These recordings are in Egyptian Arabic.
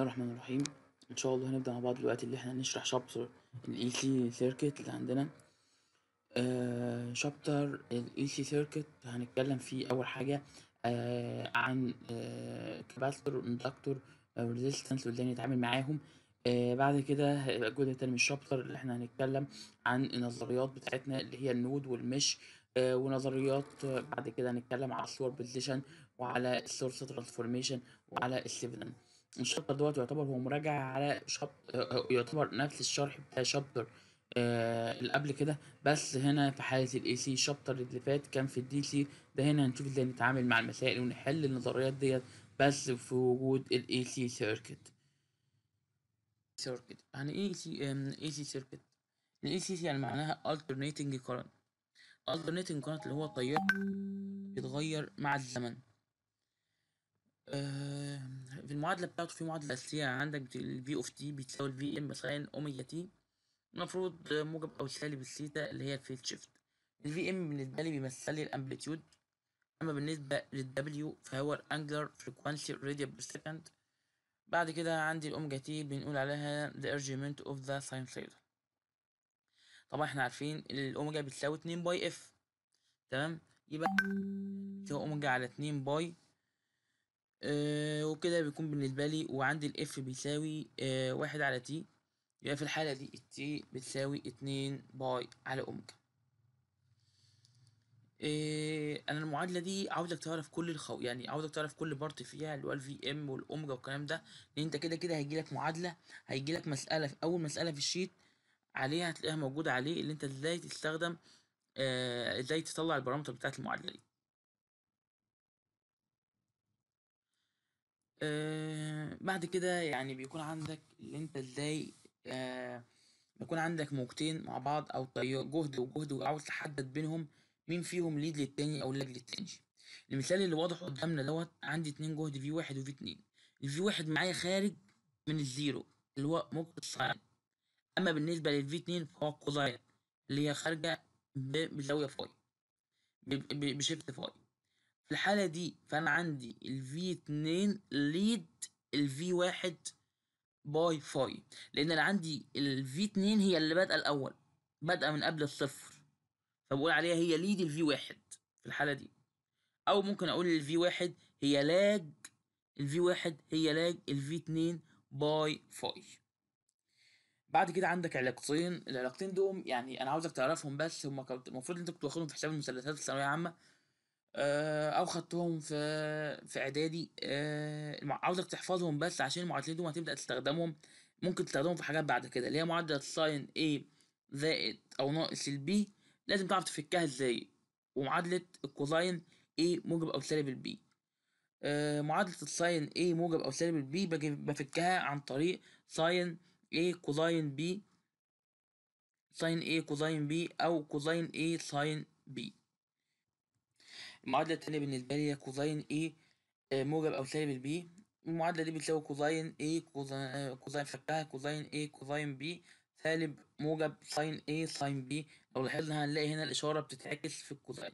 الرحمن الرحيم ان شاء الله هنبدأ مع بعض دلوقتي اللي احنا نشرح شابتر الاي سي سيركت اللي عندنا شابتر الاي سي سيركت هنتكلم فيه اول حاجة آه عن كاباستور واندكتور ريزيستنس وازاي نتعامل معاهم آه بعد كده هيبقى الجزء التاني من الشابتر اللي احنا هنتكلم عن النظريات بتاعتنا اللي هي النود والمش آه ونظريات آه، بعد كده هنتكلم على السور بوزيشن وعلى السورس ترانسفورميشن وعلى السيفلن الشابتر دوت يعتبر هو مراجعة على شاب آه، يعتبر نفس الشرح بتاع شابتر آه اللي قبل كده بس هنا في حالة الاي سي الشابتر اللي فات كان في الدي سي ده هنا هنشوف ازاي نتعامل مع المسائل ونحل النظريات ديت بس في وجود الاي سي سيركت سيركت يعني ايه سي اي سي سيركت الاي سي يعني معناها alternating current alternating current اللي هو تيار بيتغير مع الزمن آه، في المعادلة بتاعته في معادلة أساسية عندك ال V of T بتساوي ال Vm ساين أوميجا T المفروض موجب أو سالب الثيتا اللي هي الفيل شيفت ال Vm بالنسبة لي بيمثل لي الأمبليتيود أما بالنسبة لل W فهو الأنجلر فريكوانسي radian per second بعد كده عندي الأوميجا تي بنقول عليها the argument of the sinusoid طبعا احنا عارفين الأوميجا بتساوي اتنين باي اف تمام يبقى بتساوي أوميجا على اتنين باي آه وكده بيكون بالنسبة لي وعندي الاف بيساوي آه واحد على تي يبقى في الحالة دي التي بتساوي اتنين باي على اوميجا إيه انا المعادلة دي عاوزك تعرف كل الخو يعني عاوزك تعرف كل بارت فيها اللي هو الفي ام والاوميجا والكلام ده لان انت كده كده هيجيلك معادلة هيجيلك مسألة في اول مسألة في الشيت عليها هتلاقيها موجودة عليه اللي انت ازاي تستخدم آه ازاي تطلع البارامتر بتاعت المعادلة دي آه بعد كده يعني بيكون عندك اللي انت ازاي آه بيكون عندك موجتين مع بعض او تيار جهد وجهد وعاوز تحدد بينهم مين فيهم ليد للتاني او لاج للتاني المثال اللي واضح قدامنا دوت عندي اتنين جهد في واحد وفي اتنين الفي واحد معايا خارج من الزيرو اللي هو موجة الساين اما بالنسبة للفي اتنين فهو كوزاين اللي هي خارجة ب- بزاوية فاي ب- ب- بشيفت فاي في الحالة دي فأنا عندي ال V2 ليد ال V1 باي فاي لأن أنا عندي ال V2 هي اللي بادئة الأول بادئة من قبل الصفر فبقول عليها هي ليد ال V1 في الحالة دي أو ممكن أقول ال V1 هي لاج ال V1 هي لاج ال V2 باي فاي بعد كده عندك علاقتين العلاقتين دول يعني انا عاوزك تعرفهم بس هم كنت- المفروض انت كنت واخدهم في حساب المثلثات في الثانويه عامه آه، او خدتهم في في اعدادي آه، المع- عاوزك تحفظهم بس عشان المعادلتين دول هتبدا تستخدمهم ممكن تستخدمهم في حاجات بعد كده اللي هي معادله ساين A زائد او ناقص البي لازم تعرف تفكها ازاي ومعادله الكوزاين A موجب او سالب البي آه، معادله الساين A موجب او سالب البي باجي بفكها عن طريق ساين A كوزاين B ساين A كوزاين B او كوزاين A ساين B المعادلة التانية بالنسبة لي هي كوزاين A آه، موجب أو سالب البي المعادلة دي بتساوي كوزاين A كوزاين آه، كوزاين فكها كوزاين A كوزاين B سالب موجب ساين A ساين B لو لاحظنا هنلاقي هنا الإشارة بتتعكس في الكوزاين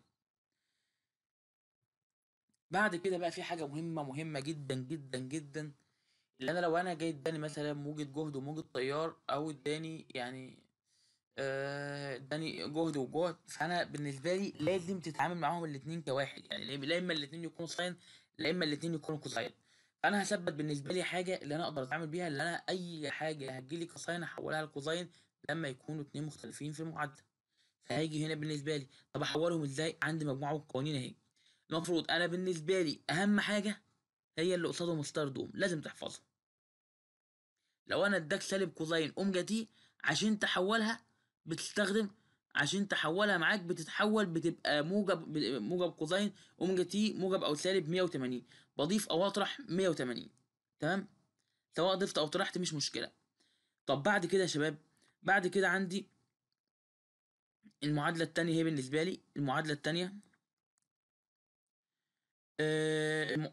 بعد كده بقى في حاجة مهمة مهمة جدا جدا جدا اللي أنا لو أنا جاي اداني مثلا موجة جهد وموجة تيار أو اداني يعني آه، اداني جهد وجهد فانا بالنسبه لي لازم تتعامل معاهم الاثنين كواحد يعني لا- لا اما الاثنين يكونوا ساين لا اما الاثنين يكونوا كوساين فانا هثبت بالنسبه لي حاجه اللي انا اقدر اتعامل بيها اللي انا اي حاجه هتجيلي كوساين احولها لكوساين لما يكونوا اتنين مختلفين في المعادله فهيجي هنا بالنسبه لي طب احولهم ازاي عندي مجموعه من القوانين اهي المفروض انا بالنسبه لي اهم حاجه هي اللي قصادهم ستار دوم لازم تحفظها لو انا اداك سالب كوزين اوميجا تي عشان تحولها بتستخدم عشان تحولها معاك بتتحول بتبقى موجب موجب كوزين اوميجا تي موجب او سالب 180 بضيف او اطرح 180 تمام سواء ضفت او طرحت مش مشكله طب بعد كده يا شباب بعد كده عندي المعادله التانية هي بالنسبه لي المعادله التانية آه الم-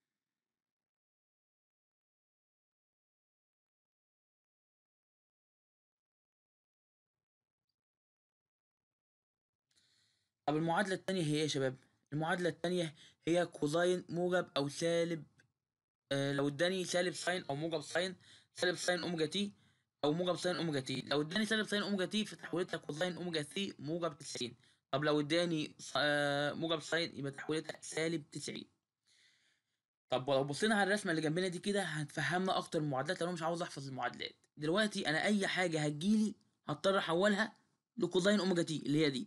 طب المعادلة التانية هي ايه يا شباب؟ المعادلة التانية هي كوزاين موجب أو سالب آه لو اداني سالب ساين او موجب ساين سالب ساين اوميجا تي او موجب ساين اوميجا تي لو اداني سالب ساين اوميجا تي فتحولتها كوزاين اوميجا تي موجب 90 طب لو اداني آه موجب ساين يبقى تحولتها سالب 90 طب ولو بصينا على الرسمه اللي جنبنا دي كده هتفهمنا اكتر المعادلات لو انا مش عاوز احفظ المعادلات دلوقتي انا اي حاجه هتجيلي هضطر احولها لكوزاين اوميجا تي اللي هي دي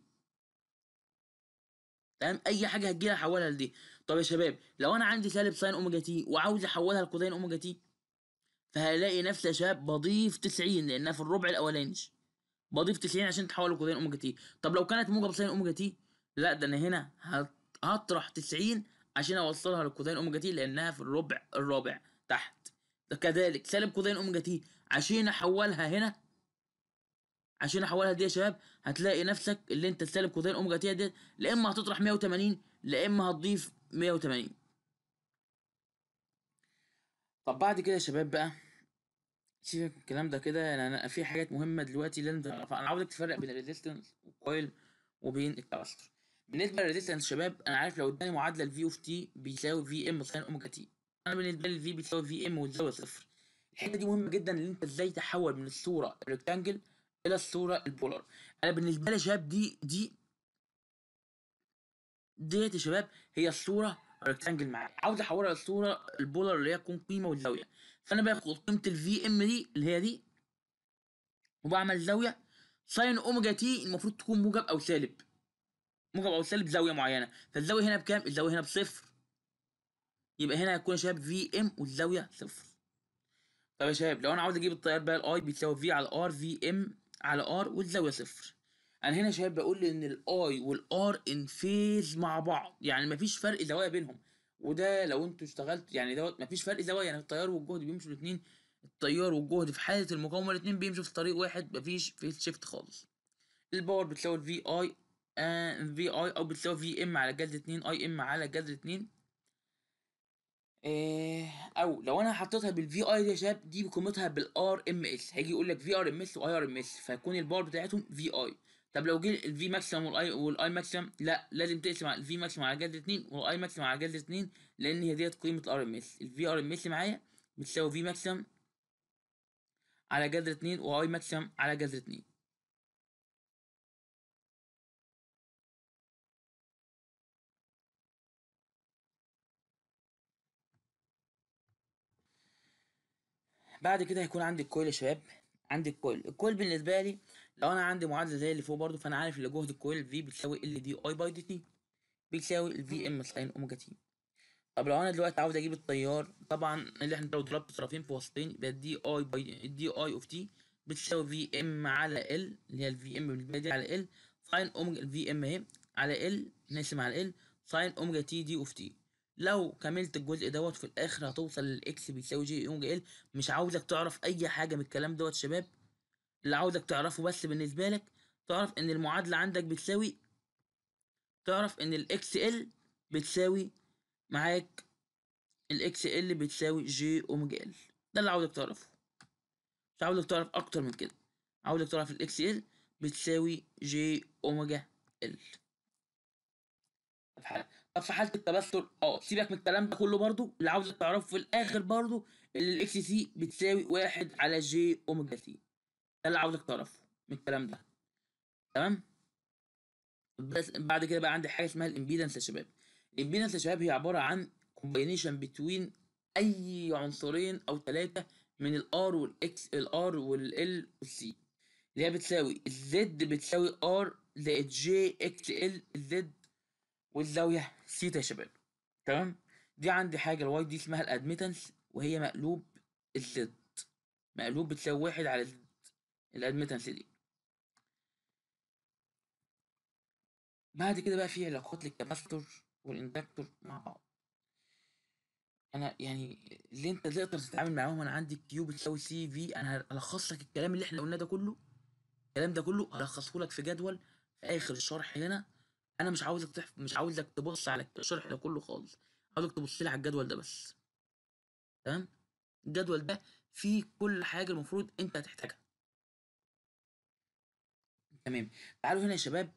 تمام اي حاجه هتجيلي احولها لدي طب يا شباب لو انا عندي سالب ساين اوميجا تي وعاوز احولها لكوزاين اوميجا تي فهلاقي نفسي يا شباب بضيف 90 لانها في الربع الاولاني بضيف 90 عشان تحول لكوزين اوميجا تي طب لو كانت موجب ساين اوميجا تي لا ده انا هنا هطرح 90 عشان اوصلها لكوزين اوميجا تي لانها في الربع الرابع تحت ده كذلك سالب كوزين اوميجا تي عشان احولها هنا عشان احولها دي يا شباب هتلاقي نفسك اللي انت سالب كوزين اوميجا تي دي لا اما هتطرح 180 لا اما هتضيف 180 طب بعد كده يا شباب بقى سيبك من الكلام ده كده يعني انا في حاجات مهمه دلوقتي لازم تعرفها انا عاوزك تفرق بين الريزيستنس والكويل وبين الكاباستور بالنسبه للريزيستنس شباب انا عارف لو اداني معادله الفي اوف تي بيساوي في ام ساين اوميجا تي انا بالنسبه لي الفي بيساوي في ام والزاويه صفر الحته دي مهمه جدا ان انت ازاي تحول من الصوره الريكتانجل الى الصوره البولار انا بالنسبه لي يا شباب دي دي ديت يا شباب هي الصوره ريكتانجل معايا عاوز احولها للصوره البولار اللي هي تكون قيمه والزاويه فانا باخد قيمه الفي ام دي اللي هي دي وبعمل زاويه ساين اوميجا تي المفروض تكون موجب او سالب موجب او سالب زاويه معينه فالزاويه هنا بكام الزاويه هنا بصفر يبقى هنا هيكون يا شباب في ام والزاويه صفر طب يا شباب لو انا عاوز اجيب التيار بقى الاي بيساوي في على ار في ام على ار والزاويه صفر انا هنا يا شباب بقول ان الاي والار ان فيز مع بعض يعني مفيش فرق زوايا بينهم وده لو انتوا اشتغلت يعني دوت مفيش فرق زوايا يعني التيار والجهد بيمشوا الاثنين التيار والجهد في حاله المقاومه الاثنين بيمشوا في طريق واحد مفيش فيس شيفت خالص الباور بتساوي الفي اي في اي او بتساوي في ام على جذر 2 اي ام على جذر 2 إيه او لو انا حطيتها بالفي اي دي يا شباب دي بقيمتها بالار ام اس هيجي يقول لك في ار ام اس واي ار ام اس فيكون الباور بتاعتهم في اي طب لو جه الفي ماكسيمم والاي والاي ماكسيمم لا لازم تقسم على الفي ماكسيمم على جذر 2 والاي ماكسيمم على جذر 2 لان هي ديت قيمه الار ام اس الفي ار ام اس معايا بتساوي في ماكسيمم على جذر 2 واي ماكسيمم على جذر 2 بعد كده هيكون عندي الكويل يا شباب عندي الكويل الكويل بالنسبه لي لو انا عندي معادله زي اللي فوق برضو فانا عارف ان جهد الكويل في بيساوي ال دي اي باي دي تي بيساوي الفي ام ساين اوميجا تي طب لو انا دلوقتي عاوز اجيب التيار طبعا اللي احنا لو ضربت طرفين في وسطين يبقى الدي اي باي الدي اي اوف تي بتساوي في ام على ال اللي هي الفي ام بالنسبه دي على ال ساين اوميجا الفي ام اهي على ال نقسم على ال ساين اوميجا تي دي اوف تي لو كملت الجزء دوت في الاخر هتوصل للاكس بيساوي جي اوميجا ال مش عاوزك تعرف اي حاجه من الكلام دوت شباب اللي عاوزك تعرفه بس بالنسبه لك تعرف ان المعادله عندك بتساوي تعرف ان الاكس ال بتساوي معاك الاكس ال بتساوي جي اوميجا ال ده اللي عاوزك تعرفه مش عاوزك تعرف اكتر من كده عاوزك تعرف الاكس ال بتساوي جي اوميجا ال طب في حاله التبثر اه سيبك من الكلام ده كله برضو اللي عاوزك تعرفه في الاخر برضو اللي الاكس سي بتساوي واحد على جي اوميجا سي ده اللي عاوزك تعرفه من الكلام ده تمام بس بعد كده بقى عندي حاجه اسمها الامبيدنس يا شباب الامبيدنس يا شباب هي عباره عن كومبينيشن بتوين اي عنصرين او ثلاثه من الار والاكس الار والال والسي اللي هي بتساوي الزد بتساوي ار زائد جي اكس ال الزد والزاويه سيتا يا شباب تمام دي عندي حاجه الواي دي اسمها الادميتنس وهي مقلوب الزد مقلوب بتساوي واحد على الزد الادميتنس دي بعد كده بقى في علاقات للكاباستور والاندكتور مع بعض انا يعني اللي انت تقدر تتعامل معاهم انا عندي كيو بتساوي سي في انا هلخص لك الكلام اللي احنا قلناه ده كله الكلام ده كله هلخصه لك في جدول في اخر الشرح هنا انا مش عاوزك تحف... مش عاوزك تبص على الشرح ده كله خالص عاوزك تبص لي على الجدول ده بس تمام الجدول ده فيه كل حاجه المفروض انت هتحتاجها تمام تعالوا هنا يا شباب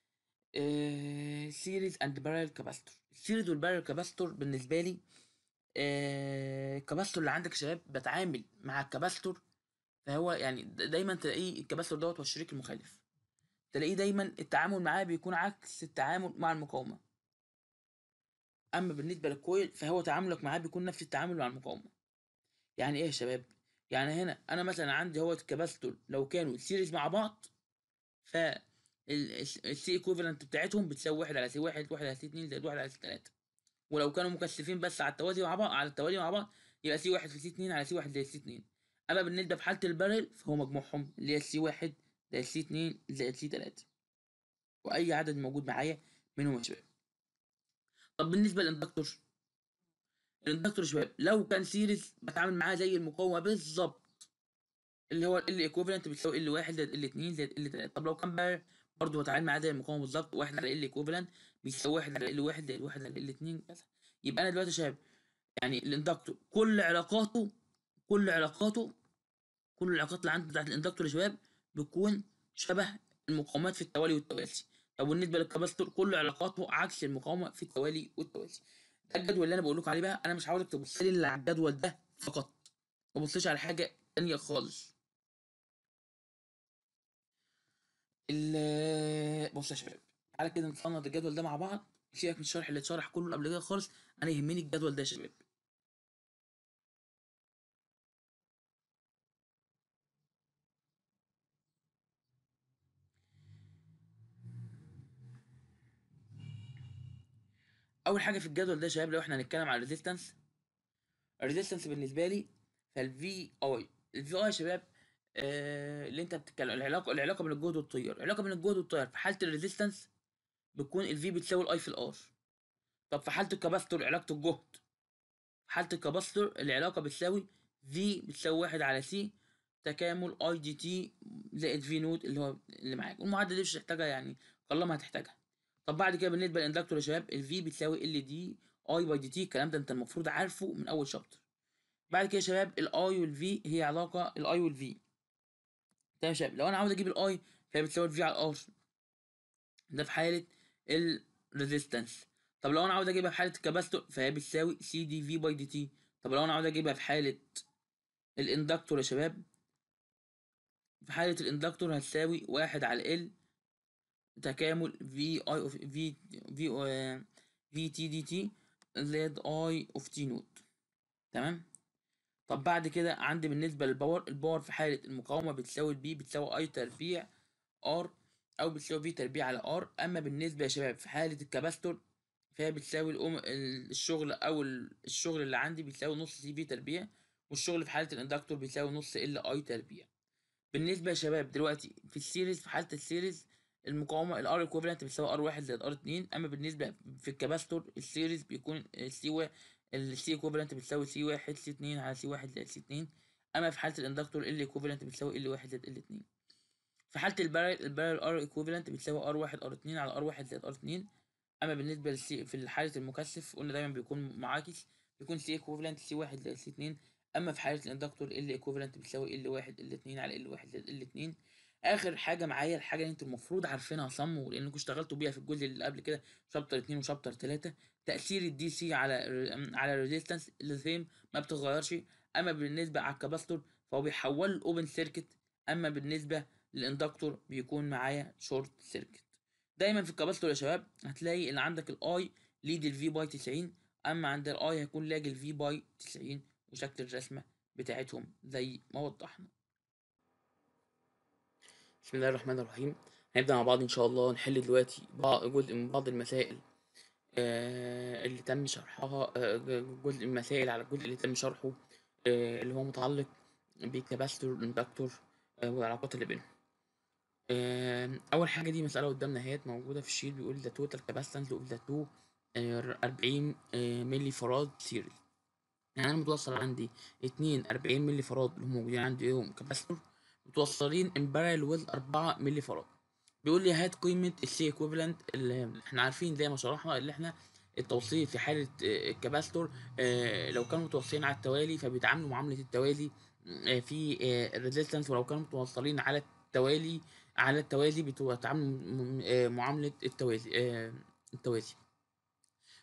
سيريز اند بارل كاباستور السيريز والبارل كاباستور بالنسبه لي آه، الكباستور اللي عندك يا شباب بتعامل مع الكباستور فهو يعني د- دايما تلاقيه الكباستور دوت هو الشريك المخالف تلاقيه دايما التعامل معاه بيكون عكس التعامل مع المقاومة أما بالنسبة للكويل فهو تعاملك معاه بيكون نفس التعامل مع المقاومة يعني إيه يا شباب؟ يعني هنا أنا مثلا عندي هو الكباستور لو كانوا سيريز مع بعض ف السي ايكوفالنت بتاعتهم بتساوي واحد على سي واحد واحد على سي اتنين زائد واحد على سي تلاتة ولو كانوا مكثفين بس على التوازي مع بعض على التوالي مع بعض يبقى سي واحد في سي اتنين على سي واحد زائد سي اتنين اما بالنسبة في حالة البارل فهو مجموعهم اللي هي سي واحد زائد سي اتنين زائد سي تلاتة واي عدد موجود معايا منهم يا شباب طب بالنسبة للاندكتور الاندكتور يا شباب لو كان سيريز بتعامل معاه زي المقاومة بالظبط اللي هو ال ايكوفالنت بتساوي ال واحد زائد ال اتنين زائد ال تلاتة طب لو كان بارل برضه بتعامل معاه زي المقاومة بالظبط واحد على ال ايكوفالنت بيساوي واحد على ال واحد زائد واحد على ال اتنين كذا يبقى انا دلوقتي يا شباب يعني الاندكتور كل علاقاته كل علاقاته كل العلاقات اللي عندي بتاعت الاندكتور يا شباب بتكون شبه المقاومات في التوالي والتوازي طب بالنسبه للكباستور كل علاقاته عكس المقاومه في التوالي والتوازي ده الجدول اللي انا بقول لكم عليه بقى انا مش عاوزك تبص لي إلا على الجدول ده فقط ما تبصش على حاجه تانية خالص ال- بص يا شباب تعالى كده نفند الجدول ده مع بعض سيبك من الشرح اللي اتشرح كله قبل كده خالص انا يهمني الجدول ده يا شباب اول حاجه في الجدول ده يا شباب لو احنا هنتكلم على الريزيستنس الريزيستنس بالنسبه لي فالفي اي الفي اي يا شباب آه اللي انت بتتكلم العلاقه العلاقه بين الجهد والتيار العلاقه بين الجهد والتيار في حاله الريزيستنس بتكون الفي بتساوي الاي في الار طب في حاله الكباستور علاقه الجهد في حاله الكباستور العلاقه بتساوي في بتساوي واحد على سي تكامل اي دي تي زائد في نوت اللي هو اللي معاك والمعادله دي مش هتحتاجها يعني قلما هتحتاجها طب بعد كده بالنسبه للاندكتور يا شباب الفي بتساوي ال دي اي باي دي تي الكلام ده انت المفروض عارفه من اول شابتر بعد كده يا شباب الاي والفي هي علاقه الاي والفي تمام يا شباب لو انا عاوز اجيب الاي فهي بتساوي الفي على الار ده في حاله الريزيستنس طب لو انا عاوز اجيبها في حاله الكاباستور فهي بتساوي سي دي في باي دي تي طب لو انا عاوز اجيبها في حاله الاندكتور يا شباب في حالة الاندكتور هتساوي واحد على ال تكامل في اي اوف في في في تي دي تي زائد اي اوف تي نوت تمام طب بعد كده عندي بالنسبة للباور الباور في حالة المقاومة بتساوي البي بتساوي اي تربيع ار او بتساوي في تربيع على ار اما بالنسبة يا شباب في حالة الكاباستور فهي بتساوي الأم... الشغل او الشغل اللي عندي بيساوي نص سي في تربيع والشغل في حالة الاندكتور بيساوي نص ال اي تربيع بالنسبة يا شباب دلوقتي في السيريز في حالة السيريز المقاومة الار ايكوفالنت بتساوي ار واحد زائد ار اتنين اما بالنسبة في الكاباستور السيريز بيكون السي و السي ايكوفالنت بتساوي سي واحد سي اتنين على سي واحد زائد سي اتنين اما في حالة الاندكتور ال ايكوفالنت بتساوي ال واحد زائد ال اتنين في حالة البارل البارل ار ايكوفالنت بتساوي ار واحد ار اتنين على ار واحد زائد ار اتنين اما بالنسبة للسي في حالة المكثف قلنا دايما بيكون معاكس بيكون سي ايكوفالنت سي واحد زائد سي اتنين اما في حاله الاندكتور ال ايكوفالنت بتساوي ال واحد ال اتنين على ال واحد زائد ال اتنين اخر حاجه معايا الحاجه اللي انتوا المفروض عارفينها صم ولانكم اشتغلتوا بيها في الجزء اللي قبل كده شابتر اتنين وشابتر تلاتة تاثير الدي سي على على الريزيستنس اللي ما بتتغيرش اما بالنسبه على الكاباستور فهو بيحول الاوبن سيركت اما بالنسبه للاندكتور بيكون معايا شورت سيركت دايما في الكاباستور يا شباب هتلاقي اللي عندك الاي ليد الفي باي 90 اما عند الاي هيكون لاج الفي باي 90 وشكل الرسمه بتاعتهم زي ما وضحنا بسم الله الرحمن الرحيم هنبدأ مع بعض إن شاء الله نحل دلوقتي بعض جزء من بعض المسائل آه اللي تم شرحها آه جزء من المسائل على الجزء اللي تم شرحه آه اللي هو متعلق بالكاباستور اندكتور آه والعلاقات اللي بينهم آه أول حاجة دي مسألة قدامنا اهيت موجودة في الشيت بيقول ذا توتال كاباستنس اوف ذا تو 40 ملي فراد سيريز يعني انا متوصل عندي اتنين اربعين ملي فراد اللي هم موجودين عندي ايهم كاباستور متوصلين امبارل ويز اربعة ملي فراد بيقول لي هات قيمة السي ايكوفالنت اللي احنا عارفين زي ما شرحنا اللي احنا التوصيل في حالة الكاباستور اه لو كانوا متوصلين على التوالي فبيتعاملوا معاملة التوالي اه في الريزيستنس ولو كانوا متوصلين على التوالي على التوازي بتتعاملوا معاملة التوازي اه التوازي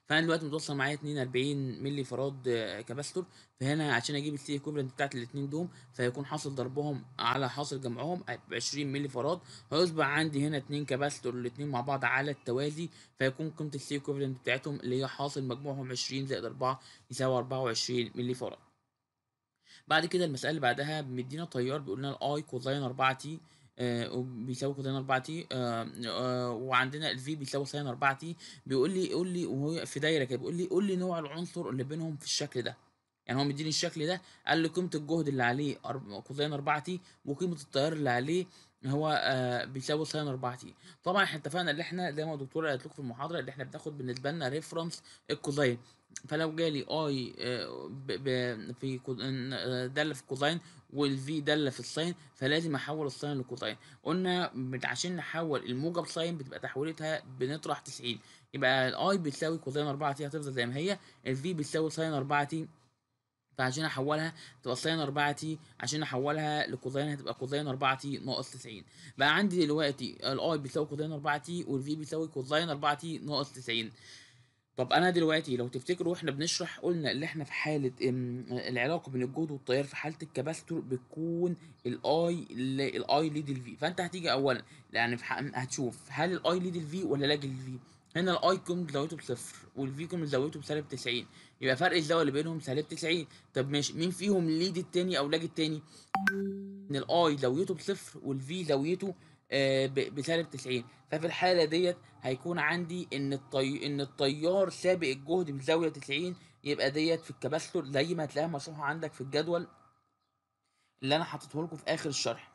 فانا دلوقتي متوصل معايا 42 ملي فراد آه، كاباستور فهنا عشان اجيب السي ايكوفالنت بتاعت الاثنين دول فيكون حاصل ضربهم على حاصل جمعهم هيبقى 20 ملي فراد هيصبح عندي هنا اتنين كاباستور الاثنين مع بعض على التوازي فيكون قيمه السي ايكوفالنت بتاعتهم اللي هي حاصل مجموعهم 20 زائد 4 يساوي 24 ملي فراد بعد كده المسألة اللي بعدها مدينا تيار بيقول لنا الاي كوزين 4 تي آه بيساوي كوزين 4 تي آه آه وعندنا الفي بيساوي ساين 4 تي بيقول لي قول لي وهو في دايره كده بيقول لي قول لي نوع العنصر اللي بينهم في الشكل ده يعني هو مديني الشكل ده قال لي قيمه الجهد اللي عليه أرب- كوزين 4 تي وقيمه التيار اللي عليه هو آه بيساوي ساين 4 تي طبعا احنا اتفقنا ان احنا زي ما الدكتوره قالت لكم في المحاضره اللي احنا بناخد بالنسبه لنا ريفرنس الكوزين فلو جالي اي آه، ب- ب- في كو- إن- آه، داله في كوزين والفي داله في الساين فلازم احول الساين لكوزين قلنا بت- عشان نحول الموجب ساين بتبقى تحويلتها بنطرح 90 يبقى الاي بتساوي كوزين 4 تي هتفضل زي ما هي الفي بتساوي ساين 4 تي فعشان احولها تبقى ساين 4 تي عشان احولها لكوزين هتبقى كوزين 4 تي ناقص 90 بقى عندي دلوقتي الاي بيساوي كوزين 4 تي والفي بيساوي كوزين 4 تي ناقص 90 طب انا دلوقتي لو تفتكروا واحنا بنشرح قلنا اللي احنا في حاله ام، العلاقه بين الجهد والتيار في حاله الكباستور بتكون الاي الاي ليد الفي فانت هتيجي اولا يعني في ح- هتشوف هل الاي ليد الفي ولا لاج الفي هنا الاي قيمه زاويته بصفر والفي قيمه زاويته بسالب 90 يبقى فرق الزاويه اللي بينهم سالب 90 طب ماشي مين فيهم ليد التاني او لاج التاني ان الاي زاويته بصفر والفي زاويته آه، ب- بسالب 90 ففي الحاله ديت هيكون عندي ان الطي... ان التيار سابق الجهد بزاويه 90 يبقى ديت في الكباستور زي ما هتلاقيها مشروحه عندك في الجدول اللي انا حاططه لكم في اخر الشرح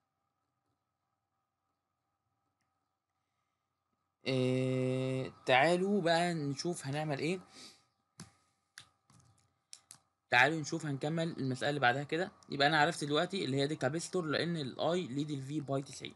إيه... تعالوا بقى نشوف هنعمل ايه تعالوا نشوف هنكمل المسألة اللي بعدها كده يبقى أنا عرفت دلوقتي اللي هي دي كابستور لأن الأي ليد الفي باي 90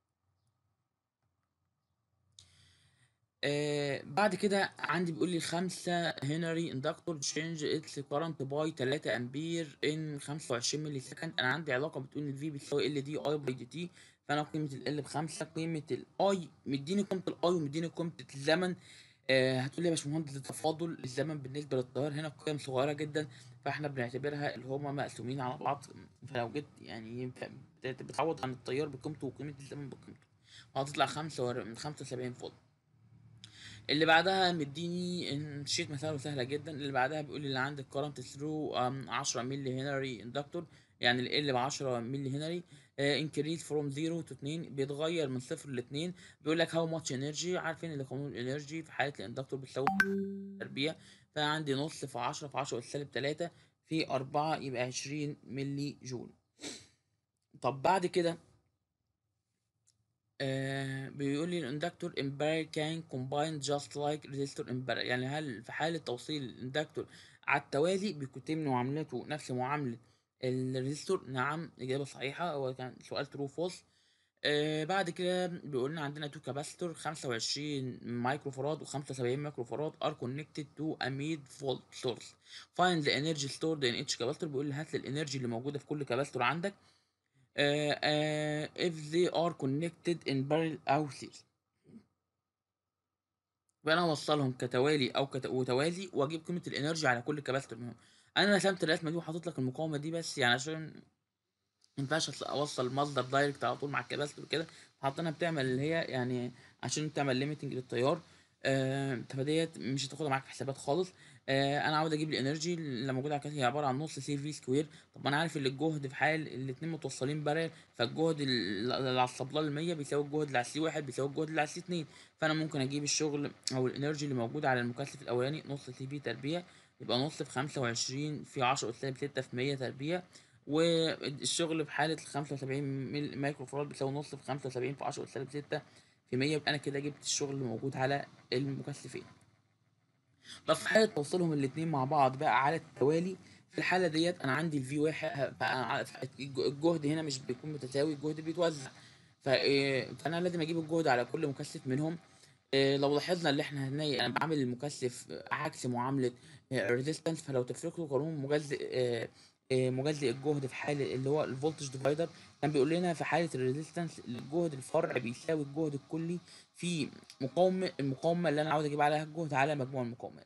آه بعد كده عندي بيقول لي 5 هنري اندكتور تشينج اتس كارنت باي 3 امبير ان 25 ملي سكند انا عندي علاقه بتقول الفي بتساوي ال دي اي باي دي تي فانا قيمه ال بخمسة قيمه الاي مديني قيمه الاي ومديني قيمه الزمن آه هتقول لي يا باشمهندس التفاضل الزمن بالنسبه للتيار هنا قيم صغيره جدا فاحنا بنعتبرها اللي هما مقسومين على بعض فلو جيت يعني ينفع بت- بتعوض عن التيار بقيمته وقيمه الزمن بقيمته وهتطلع خمسة من خمسة وسبعين فولت اللي بعدها مديني مشيت مسألة سهلة جدا اللي بعدها بيقول لي اللي عندك current through um, 10 ملي هنري اندكتور يعني ال L ب 10 ملي هنري uh, increase from 0 to 2 بيتغير من صفر ل 2 بيقول لك how much energy عارفين ان قانون الانرجي في حالة الاندكتور بتساوي تربيع فعندي نص في 10 في 10 سالب 3 في 4 يبقى 20 ملي جول طب بعد كده آه بيقول لي الاندكتور امبير كان كومباين جاست لايك ريزيستور امبير يعني هل في حالة توصيل الاندكتور على التوالي بيتم معاملته نفس معاملة الريزيستور نعم إجابة صحيحة هو كان سؤال ترو فولس آه بعد كده بيقول لنا عندنا تو كاباستور 25 مايكرو فراد و75 مايكرو فراد ار كونكتد تو ا ميد فولت سورس فايند ذا انرجي ستورد ان اتش كاباستور بيقول لي هات لي الانرجي اللي موجودة في كل كاباستور عندك uh, uh, if they are connected in parallel أو series يبقى أنا أوصلهم كتوالي أو كت... وتوازي وأجيب قيمة الإنرجي على كل كباستور منهم أنا رسمت الرسمة دي وحاطط لك المقاومة دي بس يعني عشان مينفعش أصل- أوصل مصدر دايركت على طول مع الكباستور كده حاطينها بتعمل اللي هي يعني عشان تعمل ليميتنج للتيار آه فديت مش هتاخدها معاك في حسابات خالص آه انا عاوز اجيب الانرجي اللي موجوده على الكارت هي عباره عن نص سي في سكوير طب انا عارف ان الجهد في حال الاتنين متوصلين بارل فالجهد ال- اللي على الصبلة المية بيساوي الجهد اللي على السي واحد بيساوي الجهد اللي على السي اتنين فانا ممكن اجيب الشغل او الانرجي اللي موجود على المكثف الاولاني نص سي في تربيع يبقى نص في خمسة وعشرين في عشرة أس سالب ستة في مية تربيع والشغل في حالة خمسة وسبعين مايكرو فراد بيساوي نص في خمسة وسبعين في عشرة أس سالب ستة في مية يبقى أنا كده جبت الشغل اللي موجود على المكثفين طب في حالة توصيلهم الاتنين مع بعض بقى على التوالي في الحالة ديت أنا عندي الفي واحد بقى الجهد هنا مش بيكون متساوي الجهد بيتوزع ف- إيه، فأنا لازم أجيب الجهد على كل مكثف منهم إيه، لو لاحظنا اللي احنا هنلاقي انا بعمل المكثف عكس معامله الريزيستنس فلو تفتكروا قانون مجزئ آه، آه، مجزئ الجهد في حاله اللي هو الفولتج ديفايدر كان بيقول لنا في حاله الريزيستنس الجهد الفرع بيساوي الجهد الكلي في مقاومه المقاومه اللي انا عاوز اجيب عليها الجهد على مجموع المقاومات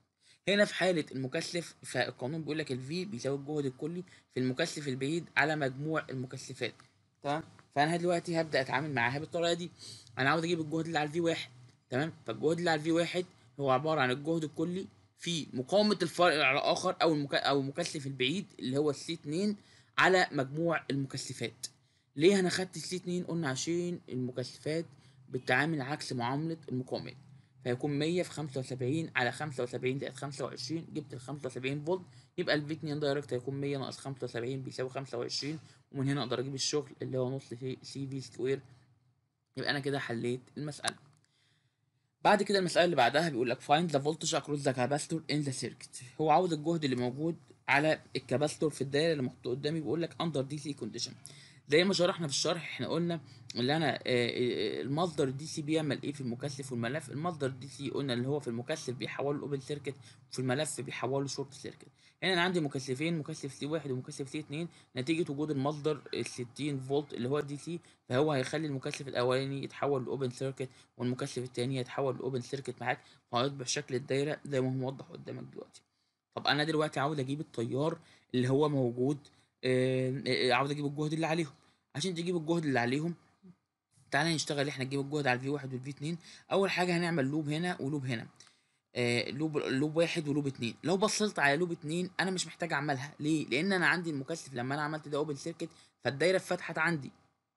هنا في حالة المكثف فالقانون بيقول لك الفي بيساوي الجهد الكلي في المكثف البعيد على مجموع المكثفات تمام فانا دلوقتي هبدا اتعامل معاها بالطريقه دي انا عاوز اجيب الجهد اللي على الفي واحد تمام فالجهد اللي على الفي واحد هو عباره عن الجهد الكلي في مقاومه الفرع الاخر او المك... او المكثف البعيد اللي هو السي 2 على مجموع المكثفات ليه انا خدت السي 2 قلنا عشان المكثفات بتتعامل عكس معامله المقاومات فيكون 100 في 75 على 75 زائد 25 جبت ال 75 فولت يبقى ال V2 دايركت هيكون 100 ناقص 75 بيساوي 25 ومن هنا اقدر اجيب الشغل اللي هو نص سي في سكوير يبقى انا كده حليت المسألة بعد كده المسألة اللي بعدها بيقول لك find the voltage across the capacitor in the circuit هو عاوز الجهد اللي موجود على الكاباستور في الدايرة اللي محطوط قدامي بيقول لك under DC condition زي ما شرحنا في الشرح احنا قلنا اللي انا آه، آه، المصدر الدي سي بيعمل ايه في المكثف والملف المصدر الدي سي قلنا اللي هو في المكثف بيحوله اوبن سيركت وفي الملف بيحوله شورت سيركت هنا انا عندي مكثفين مكثف سي واحد ومكثف سي اتنين نتيجة وجود المصدر ال 60 فولت اللي هو الدي سي فهو هيخلي المكثف الاولاني يتحول لاوبن سيركت والمكثف التاني يتحول لاوبن سيركت معاك فهيصبح شكل الدايرة زي ما هو موضح قدامك دلوقتي طب انا دلوقتي عاوز اجيب التيار اللي هو موجود آه، آه، عاوز اجيب الجهد اللي عليهم عشان تجيب الجهد اللي عليهم تعالى نشتغل احنا نجيب الجهد على الفي واحد والفي اتنين اول حاجه هنعمل لوب هنا ولوب هنا آه لوب لوب واحد ولوب اتنين لو بصيت على لوب اتنين انا مش محتاج اعملها ليه لان انا عندي المكثف لما انا عملت ده اوبن سيركت فالدايره اتفتحت عندي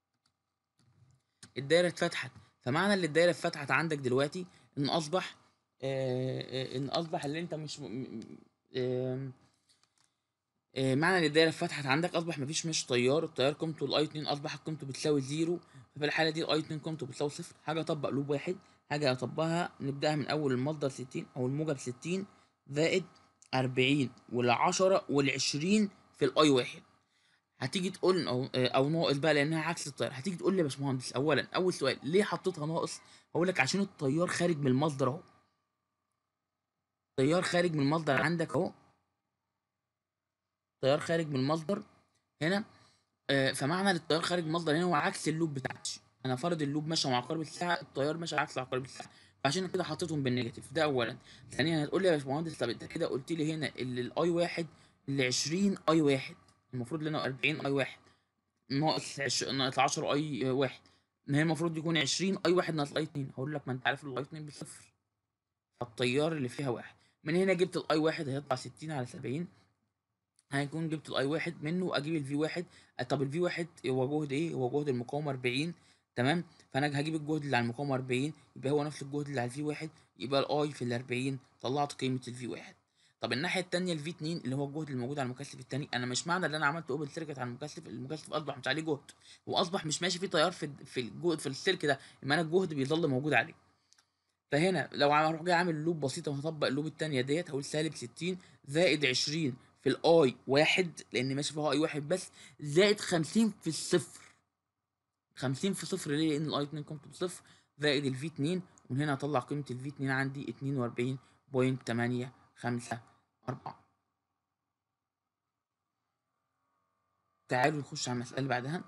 الدايره اتفتحت فمعنى اللي الدايره اتفتحت عندك دلوقتي ان اصبح آه آه، ان اصبح اللي انت مش م- م- آه آه، معنى ان الدايره اتفتحت عندك اصبح مفيش مش تيار التيار قيمته الاي 2 اصبحت قيمته بتساوي زيرو ففي الحاله دي الاي 2 قيمته بتساوي صفر حاجه اطبق لوب واحد حاجه اطبقها نبداها من اول المصدر 60 او الموجب 60 زائد 40 وال10 وال20 في الاي واحد هتيجي تقول او آه، او ناقص بقى لانها عكس التيار هتيجي تقول لي يا باشمهندس اولا اول سؤال ليه حطيتها ناقص هقول لك عشان التيار خارج من المصدر اهو التيار خارج من المصدر عندك اهو تيار خارج من المصدر هنا آه، فمعنى التيار خارج من المصدر هنا هو عكس اللوب بتاعتي انا فرض اللوب ماشي مع عقارب الساعه التيار ماشي عكس عقارب الساعه فعشان كده حطيتهم بالنيجاتيف ده اولا ثانيا هتقول لي يا باشمهندس طب انت كده قلت لي هنا اللي الاي واحد اللي 20 اي واحد المفروض لنا 40 اي واحد ناقص عش... ناقص 10 اي واحد ما هي المفروض يكون 20 اي واحد ناقص اي 2 هقول لك ما انت عارف الاي 2 بصفر فالتيار اللي فيها واحد من هنا جبت الاي واحد هيطلع 60 على 70 هيكون جبت الاي واحد منه واجيب الفي واحد آه، طب الفي واحد هو جهد ايه هو جهد المقاومه 40 تمام فانا هجيب الجهد اللي على المقاومه 40 يبقى هو نفس الجهد اللي على الفي واحد يبقى الاي في ال 40 طلعت قيمه الفي واحد طب الناحيه التانية الفي 2 اللي هو الجهد الموجود على المكثف التاني انا مش معنى ان انا عملت اوبن سيركت على المكثف المكثف اصبح مش عليه جهد هو اصبح مش ماشي فيه تيار في في الجهد في السلك ده اما انا الجهد بيظل موجود عليه فهنا لو عم- هروح جاي عامل لوب بسيطه وهطبق اللوب التانية ديت هقول سالب 60 زائد 20 في الاي واحد لان ماشي فيها اي واحد بس زائد 50 في الصفر 50 في صفر ليه لان الاي 2 قيمته بصفر زائد الفي 2 ومن هنا هطلع قيمه الفي 2 عندي 42.854 تعالوا نخش على المساله اللي بعدها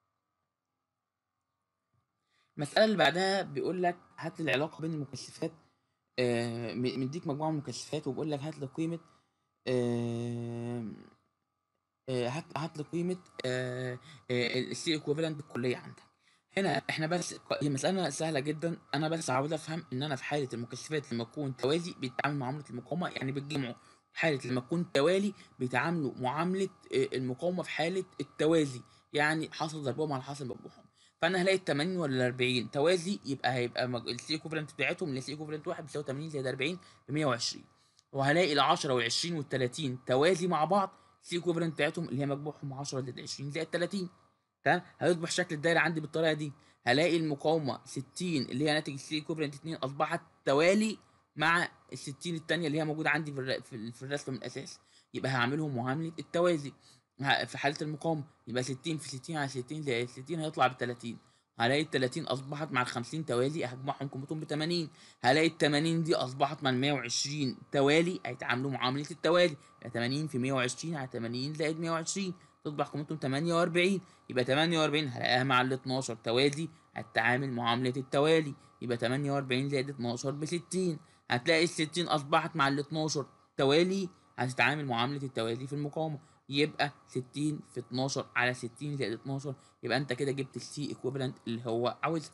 المساله اللي بعدها بيقول لك هات لي العلاقه بين المكثفات آه، م- مديك مجموعه من المكثفات وبيقول لك هات لي قيمه آه، آه، هات هات لي قيمه السي ايكوفالنت الكليه عندك هنا احنا بس هي مساله سهله جدا انا بس عاوز افهم ان انا في حاله المكثفات لما تكون توازي بيتعامل معامله المقاومه يعني بتجمعوا في حاله لما تكون توالي بيتعاملوا معامله آه، المقاومه في حاله التوازي يعني حصل ضربهم على حصل مجموعهم فانا هلاقي ال 80 ولا ال 40 توازي يبقى هيبقى السي ايكوفالنت بتاعتهم اللي السي ايكوفالنت واحد بيساوي 80 زائد 40 ب 120 وهلاقي ال 10 وال 20 وال 30 توازي مع بعض السي ايكوفالنت بتاعتهم اللي هي مجموعهم 10 زائد 20 زائد 30 تمام هيصبح شكل الدايره عندي بالطريقه دي هلاقي المقاومه 60 اللي هي ناتج السي ايكوفالنت 2 اصبحت توالي مع ال 60 الثانيه اللي هي موجوده عندي في الر- في ال- في الرسم من الاساس يبقى هعملهم معامله التوازي ه- في حاله المقاومه يبقى 60 في 60 على 60 زائد 60 هيطلع ب 30 هلاقي ال 30 اصبحت مع ال 50 توالي هجمعهم قيمتهم ب 80 هلاقي ال 80 دي اصبحت مع ال 120 توالي هيتعاملوا معامله التوالي يبقى 80 في 120 على 80 زائد 120 تصبح قيمتهم 48 يبقى 48 هلاقيها مع ال 12 توازي هتتعامل معامله التوالي يبقى 48 زائد 12 ب 60 هتلاقي ال 60 اصبحت مع ال 12 التوالي هتتعامل معاملة التوالي في المقاومة يبقى 60 في 12 على 60 زائد 12 يبقى انت كده جبت السي ايكويفالنت اللي هو عاوزها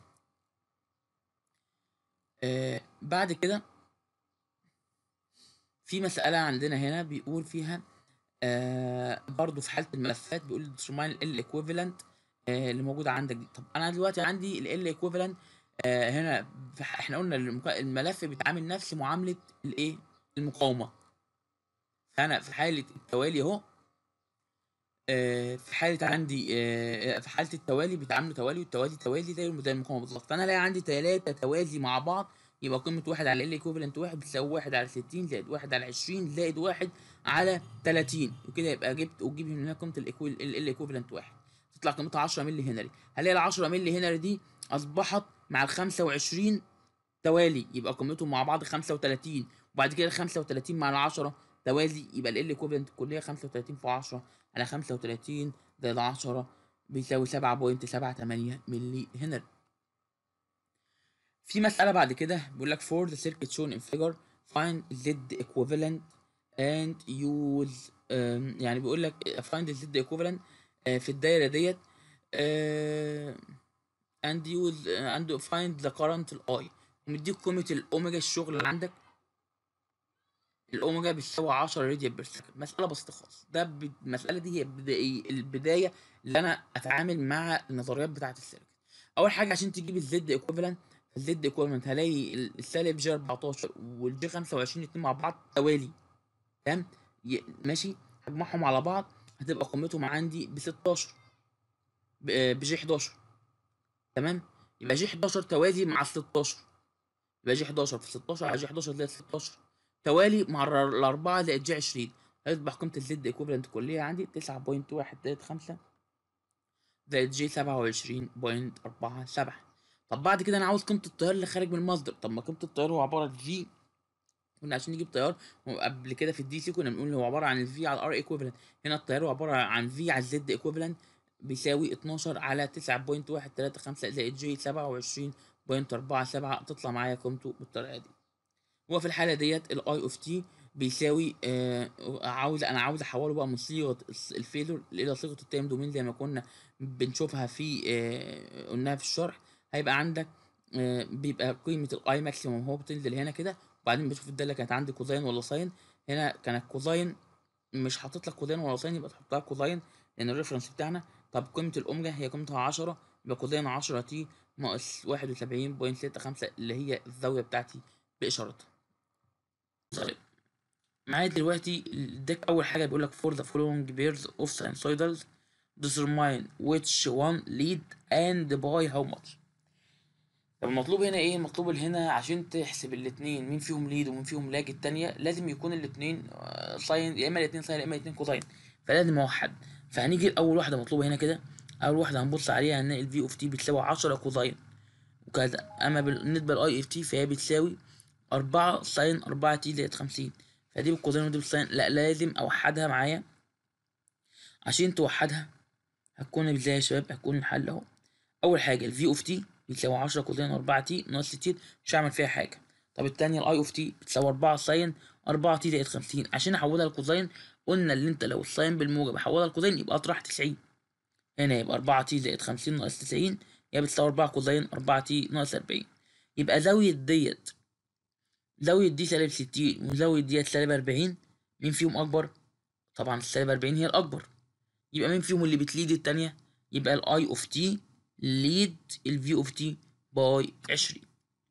آه بعد كده في مسألة عندنا هنا بيقول فيها آه برضو في حالة الملفات بيقول determine ال equivalent آه اللي موجودة عندك دي طب أنا دلوقتي عندي ال equivalent آه هنا في ح- احنا قلنا المك- الملف بيتعامل نفس معاملة الايه المقاومة فأنا في حالة التوالي اهو آه، في حالة عندي آه، في حالة التوالي بيتعاملوا توالي والتوالي توالي زي زي المقاومة بالظبط فأنا الاقي عندي تلاتة توازي مع بعض يبقى قيمة واحد على ال ايكوفالنت واحد بتساوي واحد على ستين زائد واحد على عشرين زائد واحد على تلاتين وكده يبقى جبت وتجيب من هنا قيمة ال ايكوفالنت واحد تطلع قيمتها 10 ملي هنري هلاقي ال 10 ملي هنري دي أصبحت مع ال 25 توالي يبقى قيمتهم مع بعض 35 وبعد كده ال 35 مع ال 10 توازي يبقى ال ايكوفالنت الكلية 35 في 10 على 35 زائد 10 بيساوي 7.78 ملي هنري في مسألة بعد كده بيقول لك for the circuit shown in figure find z equivalent and use um, يعني بيقول لك find z equivalent uh, في الدايرة ديت uh, and use uh, and find the current ال I ومديك قيمة الأوميجا الشغل اللي عندك الأوميجا بتساوي 10 راديان بير سكند مسألة بسيطة خالص ده ب- المسألة دي هي بداية البداية اللي أنا أتعامل مع النظريات بتاعة السيركت أول حاجة عشان تجيب الزد ايكوفالنت الزد ايكوفالنت هلاقي ال- السالب جي 14 والجي 25 اتنين مع بعض توالي تمام ي- ماشي هجمعهم على بعض هتبقى قيمتهم عندي ب 16 بجي 11 تمام يبقى جي 11 توازي مع ال 16 يبقى جي 11 في 16 على جي 11 زائد 16 توالي مع الر- الأربعة زائد جي 20 هيصبح قيمة الزد ايكوفالنت كلية عندي 9.135 زائد جي 27.47 طب بعد كده أنا عاوز قيمة التيار اللي خارج من المصدر طب ما قيمة التيار هو عبارة عن في كنا عشان نجيب تيار قبل كده في الدي سي كنا بنقول هو عبارة عن الفي على الار ايكوفالنت هنا التيار هو عبارة عن في على الزد ايكوفالنت بيساوي 12 على 9.135 زائد جي 27.47 تطلع معايا قيمته بالطريقة دي هو في الحالة ديت الاي اوف تي بيساوي آه عاوز انا عاوز احوله بقى من صيغة الس- الفيلور الى صيغة التايم دومين زي ما كنا بنشوفها في آه قلناها في الشرح هيبقى عندك آه بيبقى قيمة الاي ماكسيموم هو بتنزل هنا كده وبعدين بشوف الدالة كانت عندي كوزين ولا ساين هنا كانت كوزين مش حاطط لك كوزين ولا ساين يبقى تحطها كوزين لان الريفرنس بتاعنا طب قيمة الاوميجا هي قيمتها 10 يبقى كوزين 10 تي ناقص 71.65 اللي هي الزاوية بتاعتي بإشارتها طيب معايا دلوقتي الديك اول حاجه بيقول لك for the following pairs of sinusoidals determine which one lead and by how much طب المطلوب هنا ايه المطلوب هنا عشان تحسب الاتنين مين فيهم ليد ومين فيهم لاج التانية لازم يكون الاتنين ساين يا اما الاتنين ساين يا اما الاتنين كوساين فلازم اوحد فهنيجي لاول واحده مطلوبه هنا كده اول واحده هنبص عليها هنلاقي الفي اوف تي بتساوي 10 كوساين وكذا اما بالنسبه للاي اف تي فهي بتساوي أربعة ساين أربعة تي زائد خمسين فدي بالكوزين ودي بالساين لا لازم أوحدها معايا عشان توحدها هتكون ازاي يا شباب هتكون الحل اهو أول حاجة الفي اوف تي بتساوي عشرة كوزين أربعة تي ناقص ستين مش هعمل فيها حاجة طب التانية الاي اوف تي بتساوي أربعة ساين أربعة تي زائد خمسين عشان أحولها لكوزين قلنا اللي أنت لو الساين بالموجب أحولها لكوزين يبقى أطرح تسعين هنا يبقى أربعة تي زائد خمسين ناقص تسعين يبقى بتساوي أربعة كوزين أربعة تي ناقص أربعين يبقى زاوية ديت زاوية دي سالب ستين وزاوية ديت سالب أربعين مين فيهم أكبر؟ طبعا السالب أربعين هي الأكبر يبقى مين فيهم اللي بتليد التانية؟ يبقى الأي أوف تي ليد الفي أوف تي باي عشرين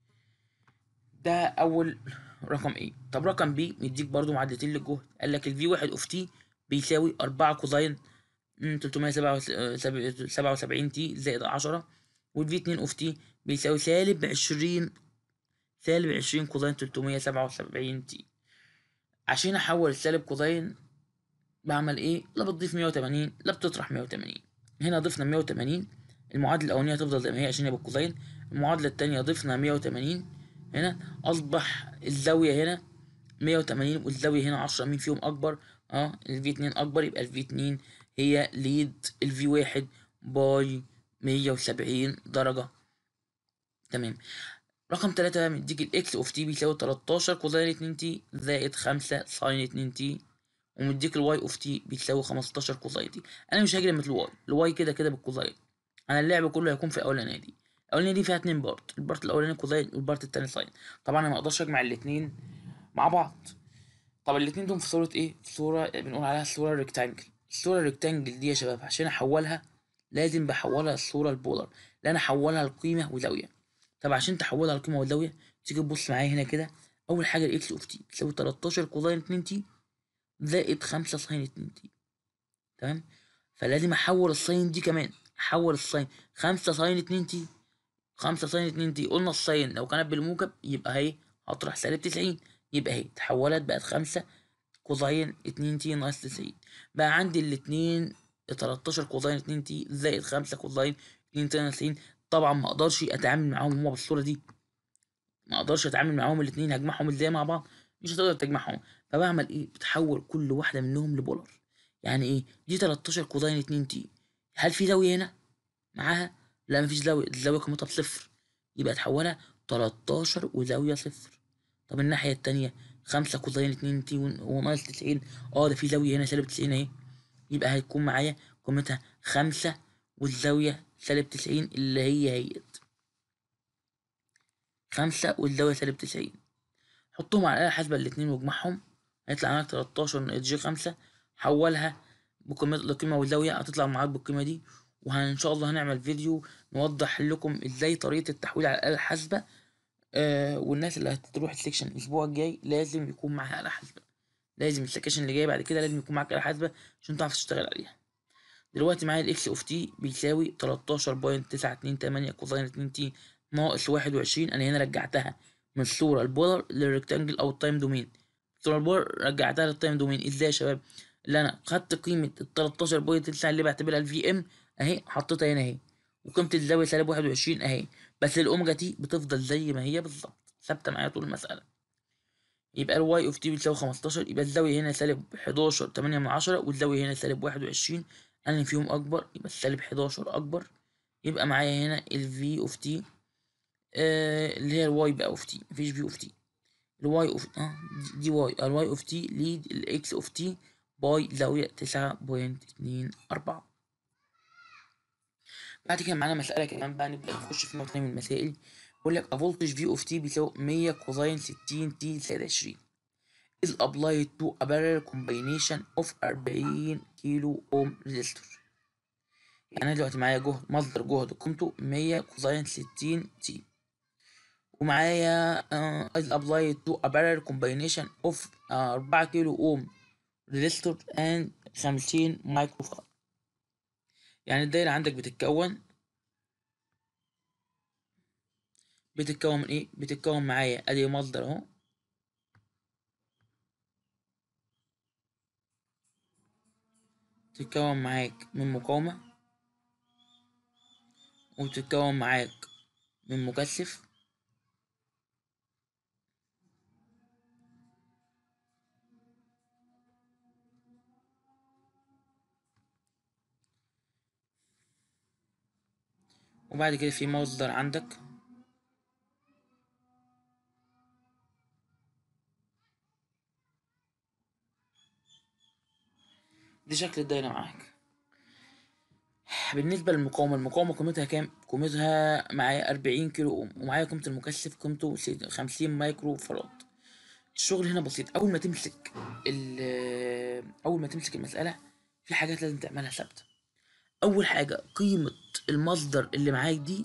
ده أول رقم إيه طب رقم بي مديك برضو معادلتين للجهد قال لك الفي واحد أوف تي بيساوي أربعة كوزين تلتمية سبعة وسبعين تي زائد عشرة والفي اتنين أوف تي بيساوي سالب عشرين سالب عشرين كوزين تلتمية سبعة وسبعين تي عشان أحول السالب كوزين بعمل إيه؟ لا بتضيف مية وتمانين لا بتطرح مية وتمانين هنا ضفنا مية وتمانين المعادلة الأولانية هتفضل زي ما هي عشان يبقى الكوزين المعادلة التانية ضفنا مية وتمانين هنا أصبح الزاوية هنا مية وتمانين والزاوية هنا عشرة مين فيهم أكبر؟ اه الفي اتنين أكبر يبقى الفي اتنين هي ليد الفي واحد باي مية وسبعين درجة تمام رقم تلاتة بقى مديك الاكس اوف تي بيساوي تلاتاشر كوزين اتنين تي زائد خمسة ساين اتنين تي ومديك الواي اوف تي بيساوي خمستاشر كوزين تي انا مش هاجي لما الواي الواي كده كده بالكوزين انا اللعب كله هيكون في الاولانيه دي الاولانيه دي فيها اتنين بارت البارت الاولاني كوزين والبارت التاني ساين طبعا انا ما اقدرش اجمع الاتنين مع بعض طب الاتنين دول في صورة ايه؟ في صورة بنقول عليها الصورة ريكتانجل الصورة ريكتانجل دي يا شباب عشان احولها لازم بحولها الصورة البولر لان احولها لقيمة وزاوية طب عشان تحولها لقيمة وزاوية تيجي تبص معايا هنا كده اول حاجة الاكس اوف تي تساوي 13 كوزين 2 تي زائد 5 ساين 2 تي تمام فلازم احول الساين دي كمان احول الساين 5 ساين 2 تي 5 ساين 2 تي قلنا الساين لو كانت بالموجب يبقى اهي هطرح سالب 90 يبقى اهي اتحولت بقت خمسة كوزين اتنين تي ناقص تسعين بقى عندي الاتنين تلاتاشر كوزين اتنين تي زائد خمسة كوزين اتنين تي ناقص تسعين طبعا ما اقدرش اتعامل معاهم هما بالصورة دي ما اقدرش اتعامل معاهم الاتنين هجمعهم ازاي مع بعض مش هتقدر تجمعهم فبعمل ايه بتحول كل واحدة منهم لبولر يعني ايه دي تلاتاشر كوزين اتنين تي هل في زاوية هنا معاها لا مفيش زاوية الزاوية قيمتها بصفر يبقى تحولها تلاتاشر وزاوية صفر طب الناحية التانية خمسة كوزين اتنين تي وناقص تسعين اه ده في زاوية هنا سالب تسعين اهي يبقى هيكون معايا قيمتها خمسة والزاوية سالب تسعين اللي هي هيت خمسة والزاوية سالب تسعين حطهم على الآلة الحاسبة الاتنين واجمعهم هيطلع معاك تلاتاشر ناقص جي خمسة حولها بقيمة القيمة والزاوية هتطلع معاك بالقيمة دي وإن شاء الله هنعمل فيديو نوضح لكم ازاي طريقة التحويل على الآلة الحاسبة آه والناس اللي هتروح السكشن الاسبوع الجاي لازم يكون معاها آلة حاسبة لازم السكشن اللي جاي بعد كده لازم يكون معاك آلة حاسبة عشان تعرف تشتغل عليها دلوقتي معايا الاكس اوف تي بيساوي تلاتاشر بوينت تسعة اتنين تمانية كوزين اتنين تي ناقص واحد وعشرين انا هنا رجعتها من الصورة البولر للريكتانجل او التايم دومين الصورة البولر رجعتها للتايم دومين ازاي يا شباب اللي انا خدت قيمة التلاتاشر بوينت تسعة اللي بعتبرها الفي ام اهي حطيتها هنا اهي وقيمة الزاوية سالب واحد وعشرين اهي بس الاوميجا تي بتفضل زي ما هي بالظبط ثابته معايا طول المساله يبقى الواي اوف تي بتساوي 15 يبقى الزاويه هنا سالب 11 8 من عشرة والزاويه هنا سالب 21 انهي فيهم اكبر يبقى السالب 11 اكبر يبقى معايا هنا الفي اوف تي آه اللي هي الواي بقى اوف تي مفيش في اوف تي الواي اوف اه دي, دي واي الواي اوف تي ليد الاكس اوف تي باي زاويه 9.24 بعد كده معانا مسألة كمان بقى نبدأ نخش في نوع تاني من المسائل بيقول لك a voltage V of T بيساوي 100 كوزين 60 T زائد 20 is applied to a parallel combination of 40 كيلو اوم resistor يعني انا دلوقتي معايا جهد مصدر جهد قيمته 100 كوزين 60 T ومعايا uh, is applied to a parallel combination of uh, 4 كيلو اوم resistor and 50 مايكرو فاراد يعني الدايرة عندك بتتكون بتتكون من ايه بتتكون معايا ادي مصدر اهو تتكون معاك من مقاومة وتتكون معاك من مكثف وبعد كده في مصدر عندك دي شكل الدايرة معاك بالنسبة للمقاومة المقاومة قيمتها كام؟ قيمتها معايا أربعين كيلو أوم ومعايا قيمة المكثف قيمته خمسين مايكرو فراد الشغل هنا بسيط أول ما تمسك أول ما تمسك المسألة في حاجات لازم تعملها ثابتة أول حاجة قيمة المصدر اللي معاك دي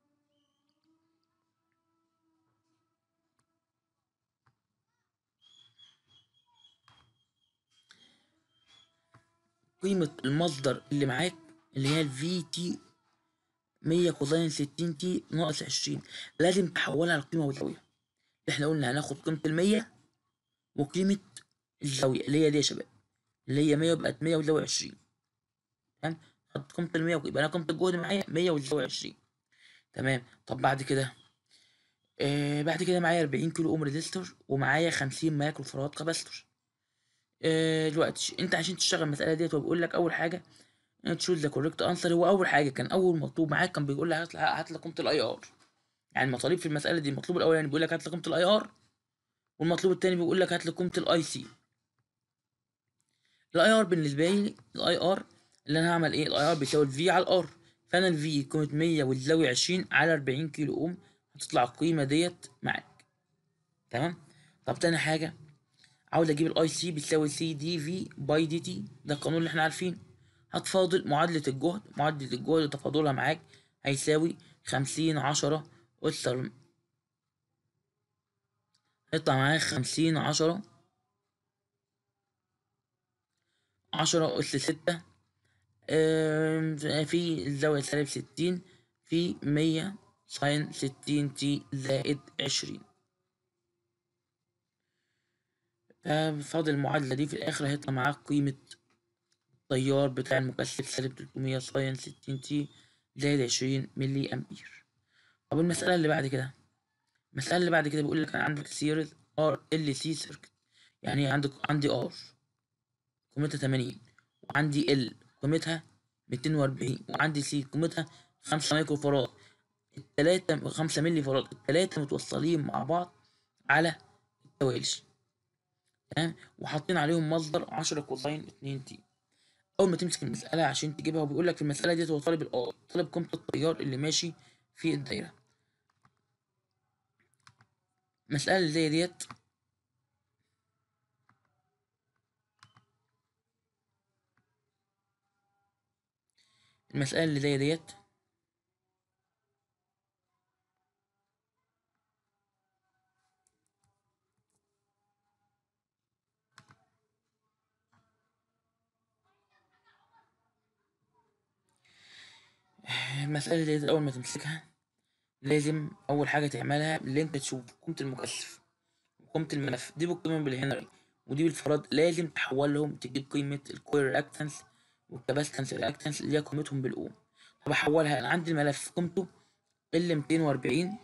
قيمة المصدر اللي معاك اللي هي الفي تي مية كوزين ستين تي ناقص عشرين لازم تحولها لقيمة وزاوية احنا قلنا هناخد قيمة المية وقيمة الزاوية اللي هي دي يا شباب اللي هي مية بقت مية وزاوية عشرين تمام حط قيمة المية يبقى أنا قيمة الجهد معايا مية والزاوية عشرين تمام طب بعد كده آه بعد كده معايا أربعين كيلو أوم ريزيستور ومعايا خمسين مايكرو فراد كاباستور آه دلوقتي انت عشان تشتغل المساله ديت هو بيقول لك اول حاجه تشوز ذا كوريكت انسر هو اول حاجه كان اول مطلوب معاك كان بيقول لك هات هات لك قيمه الاي ار يعني المطالب في المساله دي المطلوب الاولاني بيقول لك هات لي قيمه الاي ار والمطلوب الثاني بيقول لك هات لي قيمه الاي سي الاي ار بالنسبه لي الاي ار اللي انا هعمل ايه الاي ار بيساوي الفي على الار فانا الفي قيمه 100 والزاويه 20 على 40 كيلو اوم هتطلع القيمه ديت معاك تمام طب تاني حاجه عاوز اجيب الاي سي بتساوي سي دي في باي دي تي ده القانون اللي احنا عارفينه هتفاضل معادلة الجهد معادلة الجهد تفاضلها معاك هيساوي خمسين عشرة أس هيطلع معاك خمسين عشرة عشرة أس ستة في الزاوية سالب ستين في مية ساين ستين تي زائد عشرين فاضل المعادلة دي في الآخر هيطلع معاك قيمة التيار بتاع المكثف سالب تلتمية ساين ستين تي زائد عشرين ملي أمبير طب المسألة اللي بعد كده المسألة اللي بعد كده بيقول لك عندك سيريز ار ال سي سيركت يعني عندك عندي ار قيمتها تمانين وعندي ال قيمتها ميتين وأربعين وعندي سي قيمتها خمسة مايكرو فراد التلاتة خمسة ملي فراد التلاتة متوصلين مع بعض على التوالي تمام وحاطين عليهم مصدر عشرة كوساين اتنين تي اول ما تمسك المساله عشان تجيبها وبيقول لك في المساله ديت هو طالب الار طالب قيمه التيار اللي ماشي في الدايره المساله اللي زي ديت المساله اللي زي ديت المسألة دي أول ما تمسكها لازم أول حاجة تعملها اللي أنت تشوف قيمة المكثف وقيمة الملف دي بالقيمة بالهنري ودي بالفراد لازم تحولهم تجيب قيمة الكويل رياكتنس والكاباستنس رياكتنس اللي هي قيمتهم بالأوم طب أحولها أنا عندي الملف قيمته ال 240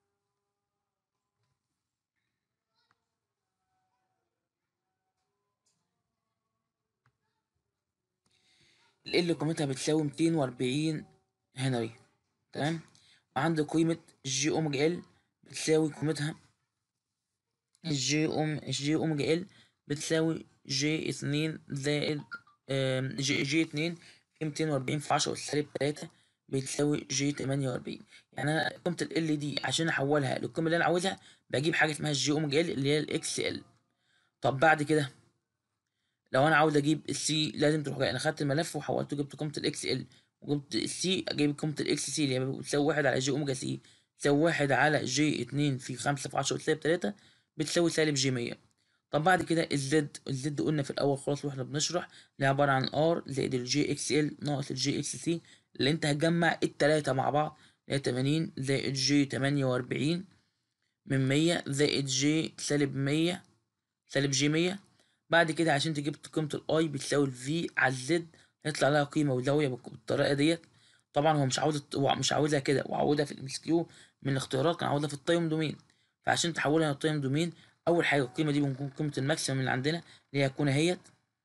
ال قيمتها بتساوي 240 هنري تمام وعندي قيمة جي اوميجا ال بتساوي قيمتها الجي اوم الجي اوميجا ال بتساوي جي اتنين زائد جي جي اتنين في ميتين وأربعين في عشرة أس سالب تلاتة بتساوي جي تمانية وأربعين يعني أنا قيمة ال دي عشان أحولها للقيمة اللي أنا عاوزها بجيب حاجة اسمها الجي اوميجا ال اللي هي الإكس ال طب بعد كده لو أنا عاوز أجيب السي لازم تروح جاي أنا خدت الملف وحولته جبت قيمة الإكس ال وجبت السي اجيب قيمة الاكس سي اللي هي بتساوي واحد على جي اوميجا سي تساوي واحد على جي اتنين في خمسة في عشرة سالب تلاتة بتساوي سالب جي مية طب بعد كده الزد الزد قلنا في الاول خلاص واحنا بنشرح اللي عبارة عن ار زائد الجي اكس ال ناقص الجي اكس سي اللي انت هتجمع التلاتة مع بعض اللي هي تمانين زائد جي تمانية وأربعين من مية زائد جي سالب مية سالب جي مية بعد كده عشان تجيب قيمة الاي بتساوي الفي على الزد هيطلع لها قيمة وزاوية بالطريقة ديت طبعا هو مش عاوز هو مش عاوزها كده وعاوزها في الام كيو من الاختيارات كان عاوزها في التايم دومين فعشان تحولها للتايم دومين اول حاجه القيمه دي بنكون قيمه الماكسيمم اللي عندنا اللي هي هتكون اهيت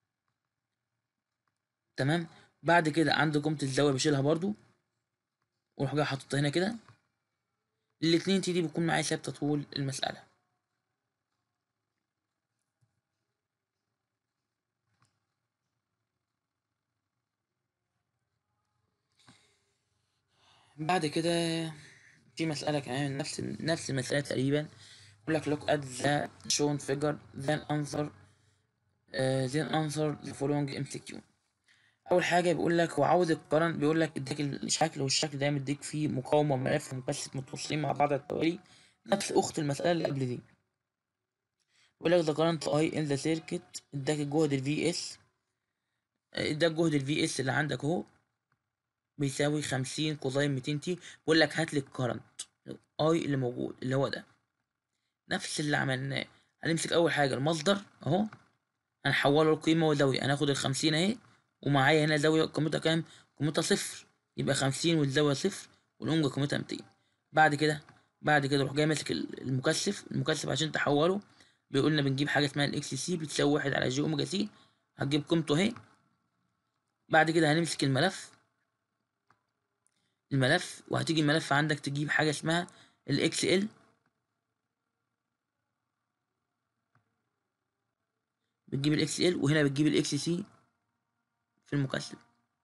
تمام بعد كده عندي قيمه الزاويه بشيلها برضو واروح جاي حاططها هنا كده الاتنين تي دي بتكون معايا ثابته طول المساله بعد كده في مسألة كمان نفس نفس المسألة تقريبا يقول لك look at the shown figure then answer uh, then answer the following MCQ أول حاجة بيقول لك هو عاوز القرن بيقول لك اديك الشكل والشكل ده مديك فيه مقاومة وملف ومكثف متوصلين مع بعض على التوالي نفس أخت المسألة اللي قبل دي بيقول لك the current I in the circuit اداك الجهد ال VS اداك جهد ال VS اللي عندك اهو بيساوي خمسين كوزين ميتين تي بيقول لك هات لي الكرنت اي اللي موجود اللي هو ده نفس اللي عملناه هنمسك اول حاجه المصدر اهو هنحوله لقيمه وزاويه هناخد الخمسين اهي ومعايا هنا زاويه قيمتها كام قيمتها صفر يبقى خمسين والزاويه صفر والاوميجا قيمتها ميتين بعد كده بعد كده روح جاي ماسك المكثف المكثف عشان تحوله بيقول لنا بنجيب حاجه اسمها الاكس سي بتساوي واحد على جي اوميجا سي هتجيب قيمته اهي بعد كده هنمسك الملف الملف وهتيجي الملف عندك تجيب حاجة اسمها الاكس ال بتجيب الاكس ال وهنا بتجيب الاكس سي في المكثف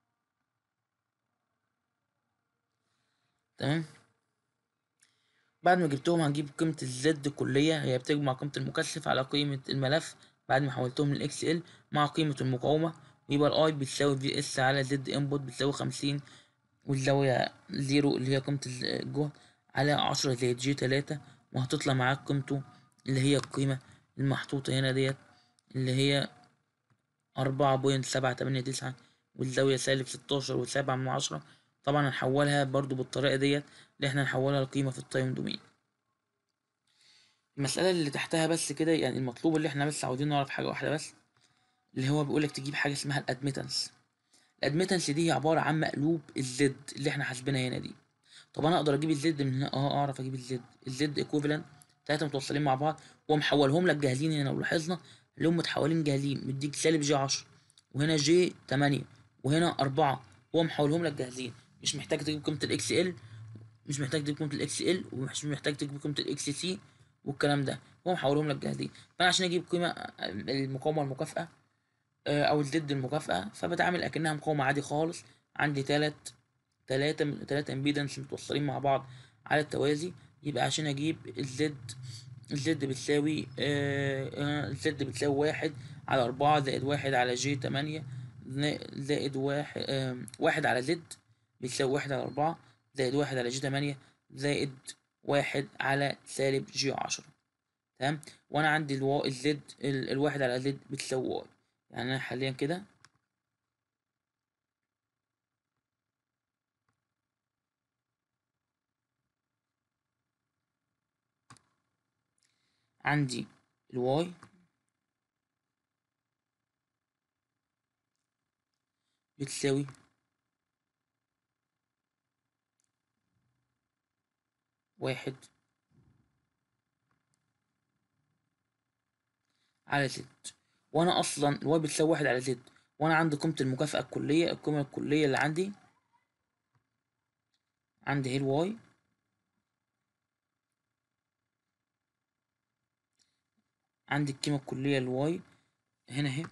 تمام بعد ما جبتهم هنجيب قيمة الزد كلية هي بتجمع قيمة المكثف على قيمة الملف بعد ما حولتهم للاكس ال مع قيمة المقاومة ويبقى الاي بتساوي في اس على زد انبوت بتساوي خمسين والزاوية زيرو اللي هي قيمة الجهد على عشرة زائد جي تلاتة وهتطلع معاك قيمته اللي هي القيمة المحطوطة هنا ديت اللي هي أربعة بوينت سبعة تمانية تسعة والزاوية سالب ستاشر وسبعة من عشرة طبعا هنحولها برضو بالطريقة ديت اللي احنا نحولها لقيمة في التايم دومين المسألة اللي تحتها بس كده يعني المطلوب اللي احنا بس عاوزين نعرف حاجة واحدة بس اللي هو بيقولك تجيب حاجة اسمها الادميتنس الادميتنس دي هي عبارة عن مقلوب الزد اللي احنا حاسبينها هنا دي طب انا اقدر اجيب الزد من هنا اه اعرف اجيب الزد الزد ايكوفالنت تلاتة متوصلين مع بعض ومحولهم لك جاهزين هنا لو لاحظنا اللي هم متحولين جاهزين مديك سالب جي عشرة وهنا جي تمانية وهنا أربعة هو محولهم لك جاهزين مش محتاج تجيب قيمة الاكس ال مش محتاج تجيب قيمة الاكس ال ومش محتاج تجيب قيمة الاكس سي والكلام ده هو محولهم لك جاهزين فانا عشان اجيب قيمة المقاومة المكافئة او الزد المكافئة فبتعامل اكنها مقاومة عادي خالص عندي تلات تلاتة تلاتة امبيدنس متوصلين مع بعض على التوازي يبقى عشان اجيب الزد الزد بتساوي الزد بتساوي واحد على أربعة زائد واحد على جي تمانية زائد واحد واحد على زد بيساوي واحد على أربعة زائد واحد على جي تمانية زائد واحد على سالب جي عشرة تمام وأنا عندي الوا الزد ال... الواحد على زد بتساوي واي يعني أنا حاليا كده عندي الواي بتساوي واحد على زد وانا اصلا الواي بتساوي واحد على زد وانا عندي قيمة المكافأة الكلية القيمة الكلية اللي عندي عندي هي الواي عندي القيمة الكلية الواي هنا اهي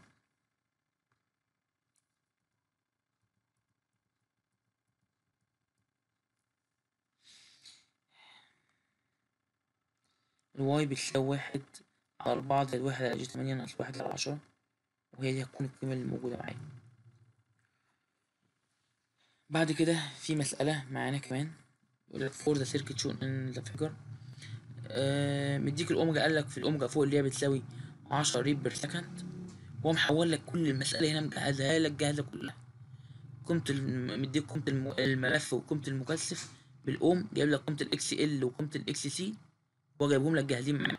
الواي بتساوي واحد على أربعة زائد واحد على جي تمانية ناقص واحد على عشرة وهي دي هتكون القيمة اللي موجودة معايا بعد كده في مسألة معانا كمان يقول لك فور ذا سيركت شون ان ذا فيجر مديك الأوميجا قال لك في الأوميجا فوق اللي هي بتساوي عشرة ريب بير سكند هو محول لك كل المسألة هنا مجهزها لك جاهزة كلها قيمة مديك قيمة الملف وقيمة المكثف بالأوم جايب لك قيمة الإكس إل وقيمة الإكس سي هو جايبهم لك جاهزين معاك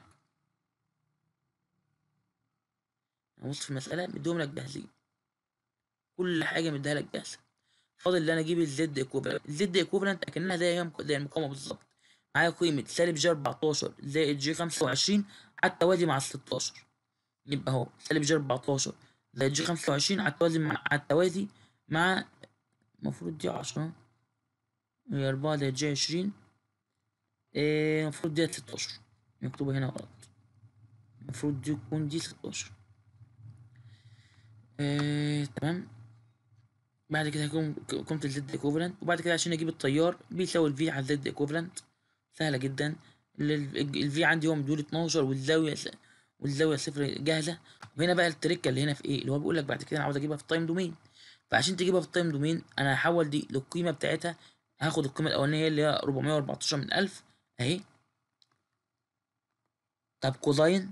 بص في المسألة مديهم لك جاهزين كل حاجة مديها لك جاهزة فاضل ان انا اجيب الزد ايكوفالنت الزد ايكوفالنت اكنها زي زي المقاومة بالظبط معايا قيمة سالب جي 14 زائد جي 25 على التوازي مع ال 16 يبقى اهو سالب جي 14 زائد جي 25 على التوازي مع على التوازي مع المفروض دي 10 هي 4 زائد جي 20 المفروض دي 16 مكتوبة هنا غلط المفروض دي تكون دي 16 آه، تمام بعد كده هيكون قيمة الزد ايكوفالنت وبعد كده عشان اجيب التيار بيساوي الفي على الزد ايكوفالنت سهلة جدا الفي عندي هو مديول 12 والزاوية والزاوية صفر جاهزة وهنا بقى التركة اللي هنا في ايه اللي هو بيقول لك بعد كده انا عاوز اجيبها في التايم دومين فعشان تجيبها في التايم دومين انا هحول دي للقيمة بتاعتها هاخد القيمة الأولانية اللي هي 414 من 1000 اهي طب كوزاين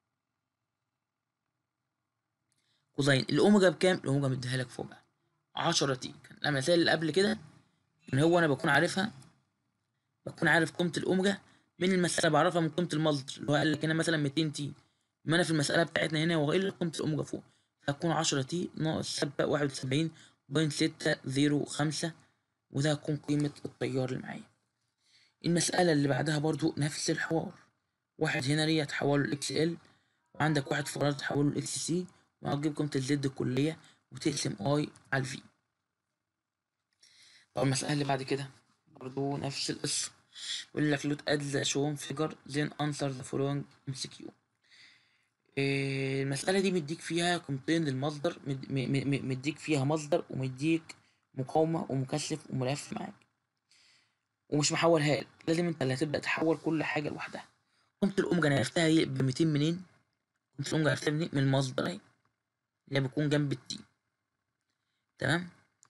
كوزاين الأوميجا بكام؟ الأوميجا مديها لك فوق بقى 10 تي كان المثال اللي قبل كده ان هو انا بكون عارفها بكون عارف قيمة الأوميجا من المسألة بعرفها من قيمة المصدر اللي هو قال لك هنا مثلا 200 تي اما انا في المسألة بتاعتنا هنا هو قايل لك قيمة الأوميجا فوق هتكون 10 تي ناقص سبة واحد وسبعين بوينت ستة زيرو خمسة وده هتكون قيمة التيار اللي معايا المسألة اللي بعدها برضو نفس الحوار واحد هنا ليه هتحوله الاكس ال وعندك واحد فراغ تحوله الاكس سي وهتجيب قيمة الزد الكلية وتقسم اي على الفي طب المسألة اللي بعد كده برضو نفس القصة يقول لك لوت اد ذا شون فيجر then answer the following MCQ إيه المسألة دي مديك فيها قيمتين للمصدر مد- م- م- م- مديك فيها مصدر ومديك مقاومة ومكثف وملف معاك ومش محولها لك لازم انت اللي هتبدأ تحول كل حاجة لوحدها قيمة الأوميجا أنا عرفتها هي ب 200 منين؟ قيمة الأوميجا عرفتها منين؟ من المصدر اهي اللي بيكون جنب التي تمام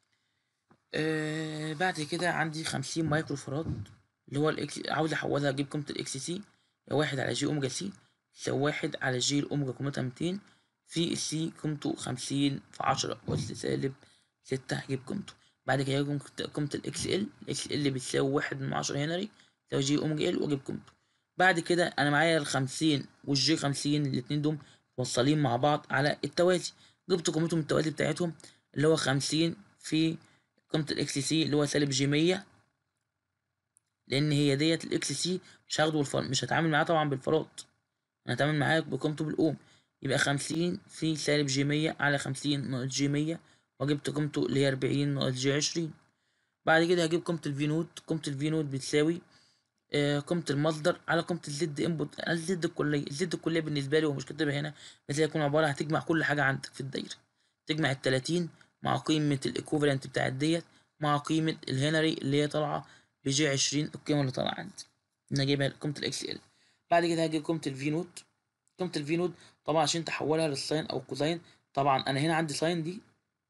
آه بعد كده عندي 50 مايكرو فراد اللي هو الاكس عاوز احولها اجيب قيمة الاكس سي هي واحد على جي اوميجا سي تساوي واحد على جي الاوميجا قيمتها 200 في السي قيمته 50 في 10 أس سالب ستة هجيب قيمته بعد كده هجيب قيمة الاكس ال الاكس ال بتساوي واحد من عشرة هنري تساوي جي اوميجا ال واجيب قيمته بعد كده انا معايا الخمسين والجي خمسين الاتنين دول موصلين مع بعض على التوازي جبت قيمتهم التوازي بتاعتهم اللي هو خمسين في قيمة الاكس سي اللي هو سالب جي مية لان هي ديت الاكس سي مش هاخده بالفر مش هتعامل معاه طبعا بالفراد انا هتعامل معاه بقيمته بالاوم يبقى خمسين في سالب جي مية على خمسين ناقص جي مية وجبت قيمته اللي هي أربعين ناقص جي عشرين بعد كده هجيب قيمة الفي نود قيمة الفي نود بتساوي آه، قيمة المصدر على قيمة الزد انبوت الزد الكلية الزد الكلية بالنسبة لي هو مش كاتبها هنا بس هي هتكون عبارة هتجمع كل حاجة عندك في الدايرة تجمع التلاتين مع قيمة الايكوفالنت بتاعت ديت مع قيمة الهنري اللي هي طالعة بجي عشرين القيمة اللي طالعة عندي انا جايبها قيمة الاكس ال بعد كده هجيب قيمة الفي نود قيمة الفي نود طبعا عشان تحولها للساين او كوزاين طبعا انا هنا عندي ساين دي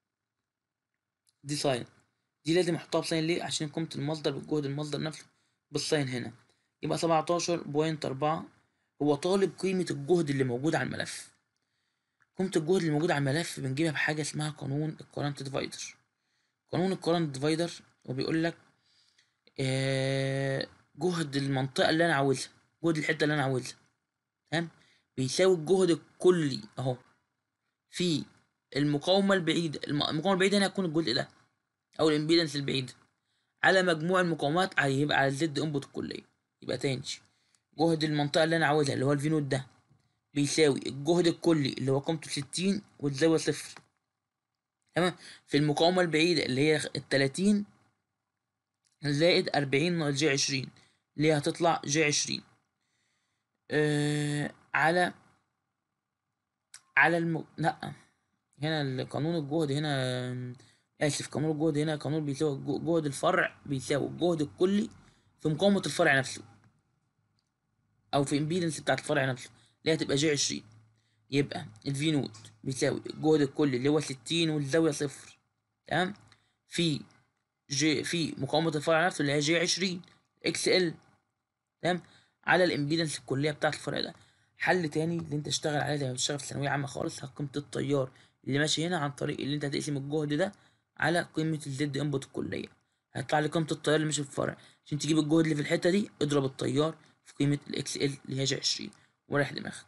دي ساين دي لازم احطها بساين ليه عشان قيمة المصدر بالجهد المصدر نفسه بالساين هنا يبقى سبعتاشر بوينت أربعة هو طالب قيمة الجهد اللي موجود على الملف قيمة الجهد اللي موجود على الملف بنجيبها بحاجة اسمها قانون الكرنت ديفايدر قانون الكرنت ديفايدر وبيقول لك آه جهد المنطقة اللي أنا عاوزها جهد الحتة اللي أنا عاوزها تمام بيساوي الجهد الكلي أهو في المقاومة البعيدة الم- المقاومة البعيدة هنا هتكون الجزء ده أو الإمبيدنس البعيدة على مجموع المقاومات على يبقى على الزد انبوت الكلية يبقى تاني جهد المنطقة اللي أنا عاوزها اللي هو الفي نود ده بيساوي الجهد الكلي اللي هو قيمته ستين والزاوية صفر تمام في المقاومة البعيدة اللي هي التلاتين زائد أربعين ناقص جي عشرين اللي هي هتطلع جي عشرين آه على على الم... لأ هنا ال- قانون الجهد هنا آسف قانون الجهد هنا قانون بيساوي الج- جهد الفرع بيساوي الجهد الكلي في مقاومة الفرع نفسه أو في امبيدنس بتاعت الفرع نفسه اللي هي هتبقى جي عشرين يبقى الفي نود بيساوي الجهد الكلي اللي هو ستين والزاوية صفر تمام في جي في مقاومة الفرع نفسه اللي هي جي عشرين اكس ال تمام على الامبيدنس الكلية بتاعت الفرع ده حل تاني اللي انت تشتغل عليه زي ما بتشتغل في ثانوية عامة خالص قيمة التيار اللي ماشي هنا عن طريق اللي انت هتقسم الجهد ده على قيمة الزد انبوت الكلية هيطلع لي قيمة التيار اللي ماشي في الفرع عشان تجيب الجهد اللي في الحتة دي اضرب التيار في قيمة الاكس ال اللي هي جي عشرين وريح دماغك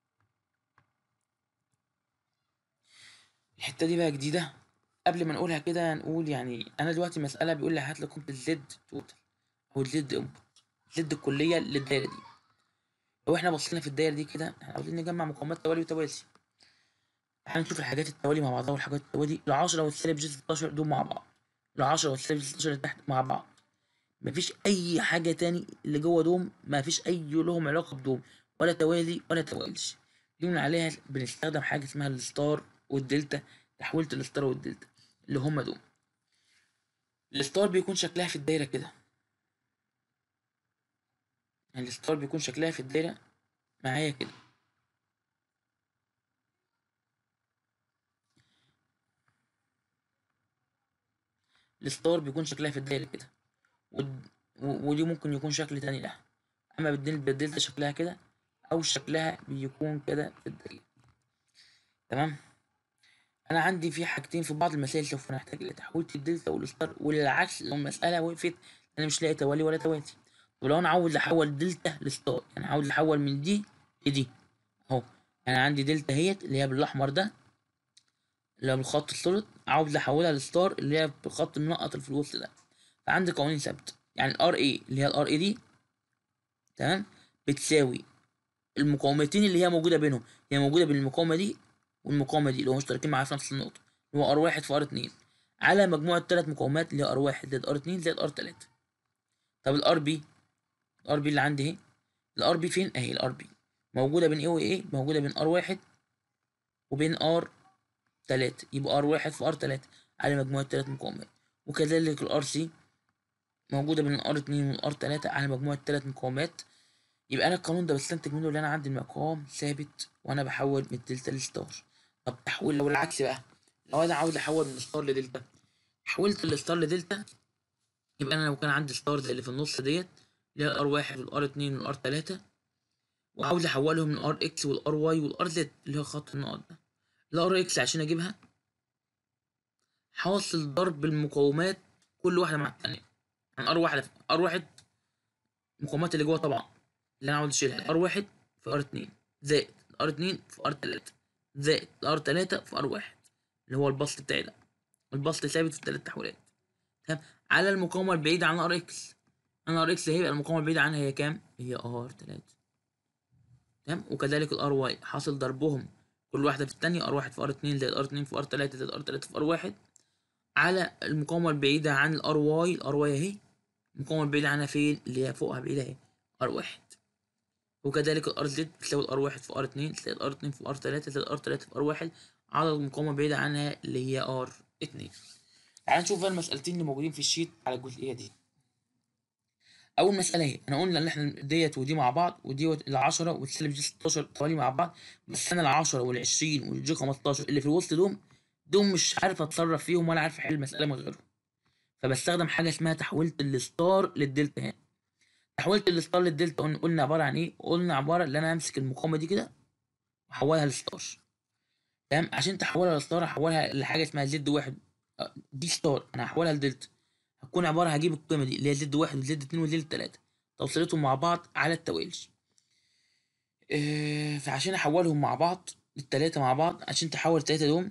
الحتة دي بقى جديدة قبل ما نقولها كده نقول يعني انا دلوقتي مسألة بيقول لي هات لي قيمة الزد توتال او الزد انبوت الزد الكلية للدايرة دي لو احنا بصينا في الدايرة دي كده احنا عاوزين نجمع مقاومات توالي وتوازي احنا نشوف الحاجات التوالي مع بعضها والحاجات التوالي العشرة والسالب جي 16 دول مع بعض العشرة والسالب جي 16 اللي تحت مع بعض مفيش اي حاجة تاني اللي جوه دوم مفيش اي لهم علاقة بدوم ولا توالي ولا توالش دي من عليها بنستخدم حاجة اسمها الستار والدلتا تحويلة الستار والدلتا اللي هما دول الستار بيكون شكلها في الدايرة كده يعني الستار بيكون شكلها في الدايرة معايا كده الستار بيكون شكلها في الدايرة كده ود- و- ودي ممكن يكون شكل تاني لها اما بالدل- بالدلتا شكلها كده او شكلها بيكون كده في الدايرة تمام انا عندي في حاجتين في بعض المسائل سوف نحتاج الى تحويلة الدلتا والستار وللعكس لو المسألة وقفت انا مش لاقي توالي ولا توازي ولو انا عاوز احول دلتا لستار يعني عاوز احول من دي لدي اهو انا عندي دلتا اهيت اللي هي بالاحمر ده اللي هو بالخط السوليد عاوز احولها لستار اللي هي بالخط المنقط اللي في الوسط ده فعندي قوانين ثابته يعني الار اي اللي هي الار اي دي تمام بتساوي المقاومتين اللي هي موجوده بينهم هي موجوده بين المقاومه دي والمقاومه دي اللي هو مشتركين معاها في نفس النقطه اللي هو ار واحد في ار اتنين على مجموع الثلاث مقاومات اللي هي ار واحد زائد ار اتنين زائد ار تلاته طب الار بي الار بي اللي عندي اهي الار بي فين اهي الار بي موجوده بين ايه وايه موجوده بين ار واحد وبين ار تلاتة يبقى ار واحد في ار تلاتة على مجموعة تلات مقاومات وكذلك الار سي موجودة بين الار اتنين والار تلاتة على مجموعة تلات مقاومات يبقى انا القانون ده بستنتج منه اللي انا عندي المقام ثابت وانا بحول من الدلتا للستار طب تحويل لو العكس بقى لو انا عاوز احول من ستار لدلتا حولت الستار لدلتا يبقى انا لو كان عندي ستار زي اللي في النص ديت اللي هي الار واحد والار اتنين والار تلاتة وعاوز احولهم من ار اكس والار واي والار زد اللي هو خط النقط ده الار اكس عشان اجيبها حاصل ضرب المقاومات كل واحدة مع التانية يعني ار واحدة ار واحد المقاومات اللي جوه طبعا اللي انا عاوز اشيلها ار واحد في ار اتنين زائد ار اتنين في ار تلاتة زائد ار تلاتة في ار واحد اللي هو البسط بتاعي ده البسط ثابت في التلات تحويلات تمام على المقاومة البعيدة عن ار اكس انا ار اكس هيبقى المقاومة البعيدة عنها هي كام؟ هي ار تلاتة تمام وكذلك الار واي حاصل ضربهم كل واحدة في التانية ار واحد في ار اتنين زائد ار اتنين في ار تلاتة زائد ار تلاتة في ار واحد على المقاومة البعيدة عن الار واي الار واي اهي المقاومة البعيدة عنها فين؟ اللي هي فوقها بعيدة اهي ار واحد وكذلك الار زد تساوي الار واحد في ار اتنين زائد ار اتنين في ار تلاتة زائد ار تلاتة في ار واحد على المقاومة البعيدة عنها اللي هي ار اتنين تعال نشوف بقى المسألتين اللي موجودين في الشيت على الجزئية دي أول مسألة اهي احنا قلنا إن احنا ديت ودي مع بعض ودي العشرة والسالب جي ستاشر توالي مع بعض بس أنا العشرة والعشرين والجي خمستاشر اللي في الوسط دول دول مش عارف أتصرف فيهم ولا عارف أحل المسألة من غيرهم فبستخدم حاجة اسمها تحويلة الستار للدلتا هنا تحويلة الستار للدلتا قلنا قلنا عبارة عن ايه؟ قلنا عبارة ان انا امسك المقاومة دي كده واحولها لستار تمام عشان تحولها لستار احولها لحاجة اسمها زد واحد آه، دي ستار انا هحولها لدلتا هتكون عبارة هجيب القيمة دي اللي هي زد واحد وزد اتنين وزد تلاتة توصيلتهم مع بعض على التوالي إيه فعشان احولهم مع بعض التلاتة مع بعض عشان تحول التلاتة دول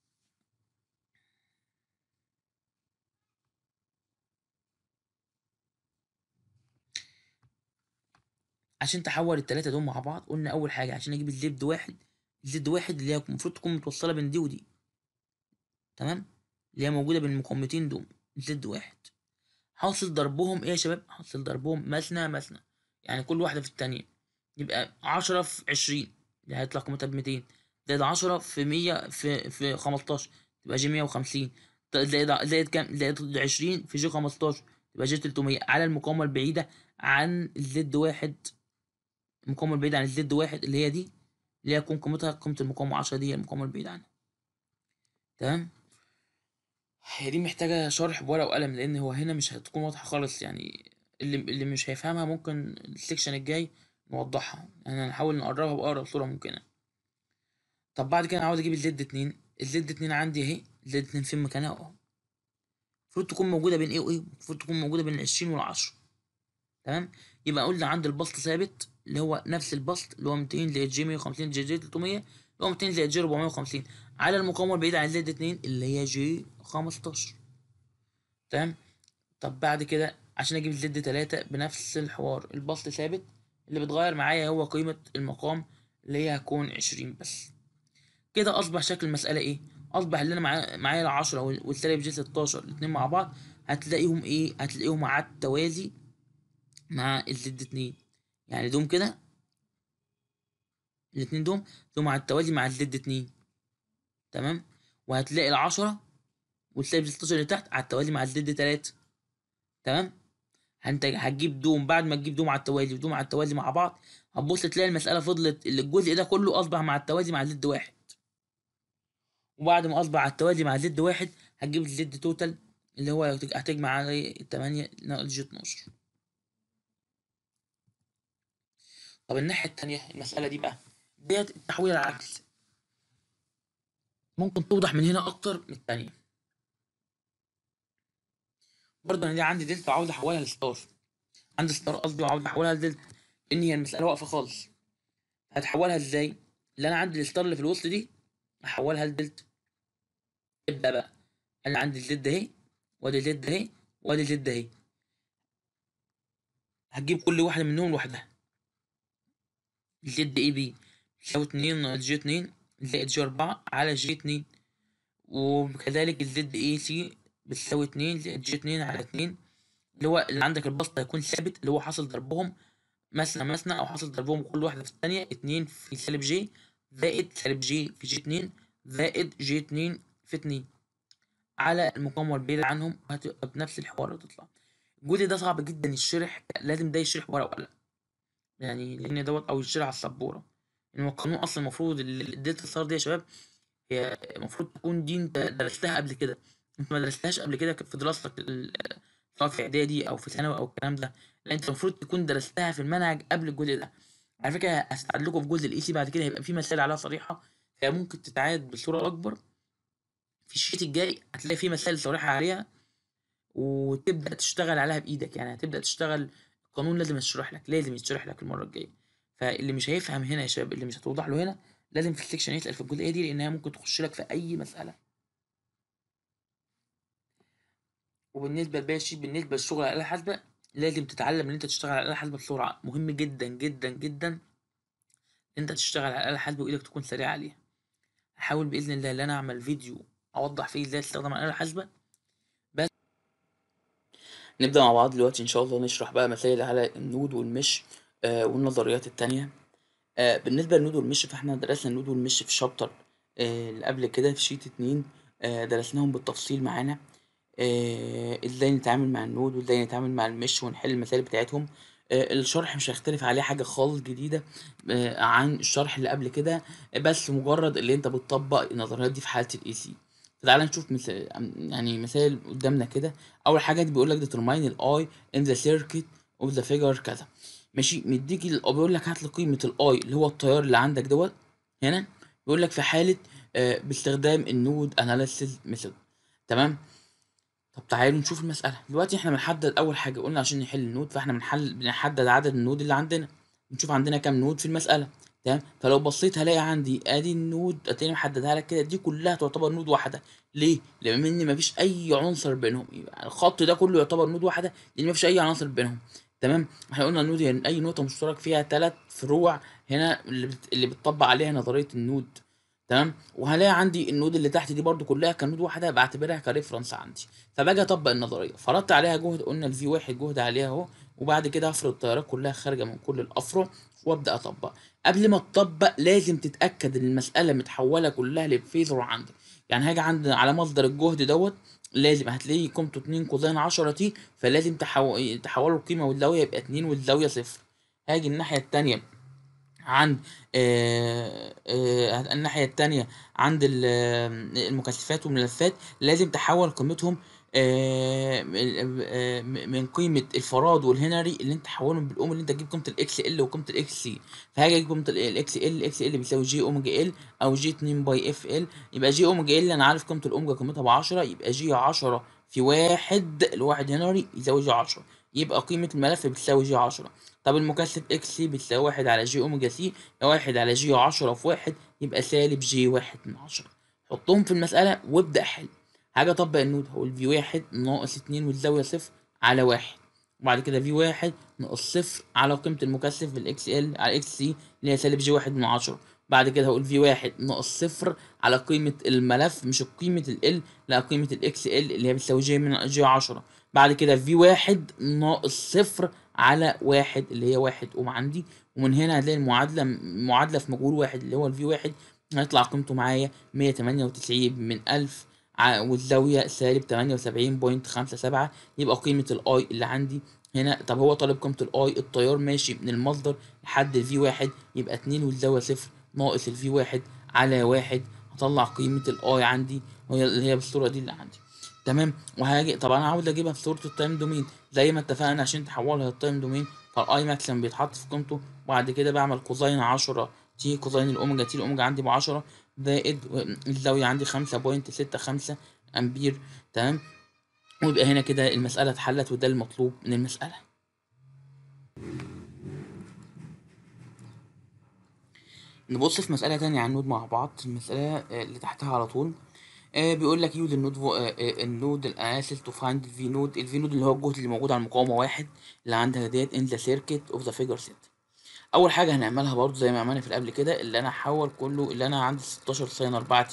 عشان تحول التلاتة دول مع بعض قلنا أول حاجة عشان أجيب الزد واحد الزد واحد اللي هي المفروض تكون متوصلة بين دي ودي تمام اللي هي موجودة بين المقاومتين دول زد واحد حاصل ضربهم ايه يا شباب حاصل ضربهم مثنى مثنى يعني كل واحدة في التانية يبقى عشرة في عشرين اللي هيطلع قيمتها بميتين زائد عشرة في مية في في خمستاشر تبقى جي مية وخمسين زائد زائد كام زائد عشرين في جي خمستاشر تبقى جي تلتمية على المقاومة البعيدة عن الزد واحد المقاومة البعيدة عن الزد واحد اللي هي دي اللي هي تكون قيمتها قيمة المقاومة عشرة دي هي المقاومة البعيدة عنها تمام هي دي محتاجة شرح بورقة وقلم لأن هو هنا مش هتكون واضحة خالص يعني اللي اللي مش هيفهمها ممكن السكشن الجاي نوضحها يعني هنحاول نقربها بأقرب صورة ممكنة طب بعد كده أنا عاوز أجيب الزد اتنين الزد اتنين عندي أهي الزد اتنين فين مكانها أهو المفروض تكون موجودة بين إيه وإيه المفروض تكون موجودة بين العشرين والعشرة تمام يبقى قلنا عند البسط ثابت اللي هو نفس البسط اللي هو 200 زائد جي 150 زائد جي 300 اللي هو 200 زائد جي 450 على المقاومة البعيدة عن زد 2 اللي هي جي 15 تمام طب بعد كده عشان اجيب زد 3 بنفس الحوار البسط ثابت اللي بيتغير معايا هو قيمة المقام اللي هي هتكون 20 بس كده اصبح شكل المسألة ايه اصبح اللي انا معايا معايا العشرة والسالب جي 16 الاتنين مع بعض هتلاقيهم ايه هتلاقيهم على التوازي مع الزد 2 يعني دوم كده الاتنين دوم دوم على التوازي مع الزد 2 تمام وهتلاقي العشرة والسالب 16 اللي تحت على التوازي مع الزد 3 تمام انت هتجيب دوم بعد ما تجيب دوم على التوازي ودوم على التوازي مع بعض هتبص تلاقي المسألة فضلت اللي الجزء ده كله أصبح مع التوازي مع زد واحد وبعد ما أصبح على التوازي مع زد واحد هتجيب الزد توتال اللي هو هتجمع عليه التمانية ناقص جي 12 طب الناحية التانية المسألة دي بقى ديت التحويل العكس ممكن توضح من هنا أكتر من التانية برضه أنا دي عندي دلتا وعاوز أحولها لستار عندي ستار قصدي وعاوز أحولها لدلتا لأن هي المسألة واقفة خالص هتحولها إزاي؟ اللي أنا عندي الستار اللي في الوسط دي أحولها لدلتا ابدأ بقى أنا عندي الزد أهي وأدي زد أهي وأدي زد أهي هتجيب كل واحدة منهم لوحدها زد اي بي تساوي اتنين ناقص جي اتنين زائد جي أربعة على جي اتنين وكذلك الزد اي سي بتساوي اتنين زائد جي اتنين على اتنين اللي هو اللي عندك البسط هيكون ثابت اللي هو حاصل ضربهم مثنى مثنى او حاصل ضربهم كل واحده في الثانيه اتنين في سالب جي زائد سالب جي في جي اتنين زائد جي اتنين في اتنين على المقاومه البعيده عنهم وهتبقى بنفس الحوار اللي تطلع الجزء ده صعب جدا يشرح لازم ده يشرح ورقه وقلم يعني لان دوت او يشرح على السبوره ان هو القانون اصلا المفروض الدلتا ستار دي يا شباب هي المفروض تكون دي انت درستها قبل كده انت ما درستهاش قبل كده في دراستك سواء في اعدادي او في ثانوي او الكلام ده لا انت المفروض تكون درستها في المنهج قبل الجزء ده على فكره هستعد لكم في جزء الاي سي بعد كده هيبقى في مسائل عليها صريحه هي ممكن تتعاد بصوره اكبر في الشيت الجاي هتلاقي في مسائل صريحه عليها وتبدا تشتغل عليها بايدك يعني هتبدا تشتغل القانون لازم يشرح لك لازم يشرح لك المره الجايه فاللي مش هيفهم هنا يا شباب اللي مش هتوضح له هنا لازم في السكشن يسال في الجزئيه دي لانها ممكن تخش لك في اي مساله وبالنسبه لباقي الشيء بالنسبه للشغل على الاله الحاسبه لازم تتعلم ان انت تشتغل على الاله الحاسبه بسرعه مهم جدا جدا جدا ان انت تشتغل على الاله الحاسبه وايدك تكون سريعه عليها هحاول باذن الله ان انا اعمل فيديو اوضح فيه ازاي تستخدم الاله الحاسبه بس نبدا مع بعض دلوقتي ان شاء الله نشرح بقى مسائل على النود والمش آه والنظريات التانية آه بالنسبة للنود والمش فاحنا درسنا النود والمش في شابتر آه اللي قبل كده في شيت اتنين آه درسناهم بالتفصيل معانا آه ازاي نتعامل مع النود وازاي نتعامل مع المش ونحل المسائل بتاعتهم آه الشرح مش هيختلف عليه حاجة خالص جديدة آه عن الشرح اللي قبل كده بس مجرد اللي انت بتطبق النظريات دي في حالة الاي سي فتعالى نشوف مثال يعني مثال قدامنا كده اول حاجه دي بيقول لك determine الاي in the circuit of the figure كذا ماشي مديك بيقول لك هات لي قيمه الاي اللي هو التيار اللي عندك دوت هنا بيقول لك في حاله آه باستخدام النود اناليسيس ميثود تمام طب تعالوا نشوف المساله دلوقتي احنا بنحدد اول حاجه قلنا عشان نحل النود فاحنا بنحل بنحدد عدد النود اللي عندنا نشوف عندنا كام نود في المساله تمام فلو بصيت هلاقي عندي ادي النود هتلاقيني محددها لك كده دي كلها تعتبر نود واحده ليه لان ان مفيش اي عنصر بينهم يبقى الخط ده كله يعتبر نود واحده لان مفيش اي عناصر بينهم تمام احنا قلنا النود يعني اي نقطه مشترك فيها ثلاث فروع هنا اللي, بت... اللي بتطبق عليها نظريه النود تمام وهلاقي عندي النود اللي تحت دي برده كلها كنود واحده بعتبرها كريفرنس عندي فباجي اطبق النظريه فرضت عليها جهد قلنا الفي واحد جهد عليها اهو وبعد كده هفرض التيارات كلها خارجه من كل الافرع وابدا اطبق قبل ما تطبق لازم تتاكد ان المساله متحوله كلها لفيزر عندك يعني هاجي عند على مصدر الجهد دوت لازم هتلاقيه قيمته 2 كوزين 10 تي فلازم تحول تحوله القيمه والزاويه يبقى 2 والزاويه صفر هاجي الناحيه الثانيه عند آه آه الناحيه الثانيه عند المكثفات والملفات لازم تحول قيمتهم آه من قيمه الفراد والهنري اللي انت تحولهم بالاوم اللي انت تجيب قيمه الاكس ال وقيمه الاكس سي فهاجي اجيب قيمه الاكس ال الاكس ال بيساوي جي اوميجا ال او جي 2 باي اف ال يبقى جي اوميجا ال انا عارف قيمه الاوميجا قيمتها ب 10 يبقى جي 10 في واحد الواحد هنري يساوي جي 10 يبقى قيمه الملف بتساوي جي 10 طب المكثف اكس سي بتساوي واحد على جي اوميجا سي واحد على جي 10 في واحد يبقى سالب جي واحد من 10 حطهم في المساله وابدا حل هاجي اطبق النود هقول في واحد ناقص اتنين والزاوية صفر على واحد وبعد كده في واحد ناقص صفر على قيمة المكثف بالاكس ال على اكس سي اللي هي سالب جي واحد من عشرة بعد كده هقول في واحد ناقص صفر على قيمة الملف مش قيمة ال لا قيمة الاكس ال اللي هي بتساوي جي من جي عشرة بعد كده في واحد ناقص صفر على واحد اللي هي واحد قوم عندي ومن هنا هتلاقي المعادلة معادلة في مجهول واحد اللي هو الفي واحد هيطلع قيمته معايا مية تمانية وتسعين من ألف والزاوية سالب تمانية وسبعين بوينت خمسة سبعة يبقى قيمة الاي اللي عندي هنا طب هو طالب قيمة الاي التيار ماشي من المصدر لحد الفي واحد يبقى اتنين والزاوية صفر ناقص الفي واحد على واحد هطلع قيمة الاي عندي وهي اللي هي بالصورة دي اللي عندي تمام وهاجي طب انا عاوز اجيبها في صورة التايم دومين زي ما اتفقنا عشان تحولها للتايم دومين فالاي ماكسيمم بيتحط في قيمته وبعد كده بعمل كوزين عشرة تي كوزين الاوميجا تي الاوميجا عندي بعشرة زائد الزاوية عندي خمسة بوينت ستة خمسة أمبير تمام ويبقى هنا كده المسألة اتحلت وده المطلوب من المسألة نبص في مسألة تانية عن النود مع بعض المسألة اللي تحتها على طول آه بيقول لك يوز النود فو... آه النود الاسل تو فايند الفي نود الفي نود اللي هو الجهد اللي موجود على المقاومة واحد اللي عندها ديت ان ذا سيركت اوف ذا فيجر سيت اول حاجه هنعملها برضو زي ما عملنا في قبل كده اللي انا هحول كله اللي انا عندي 16 ساين 4 تي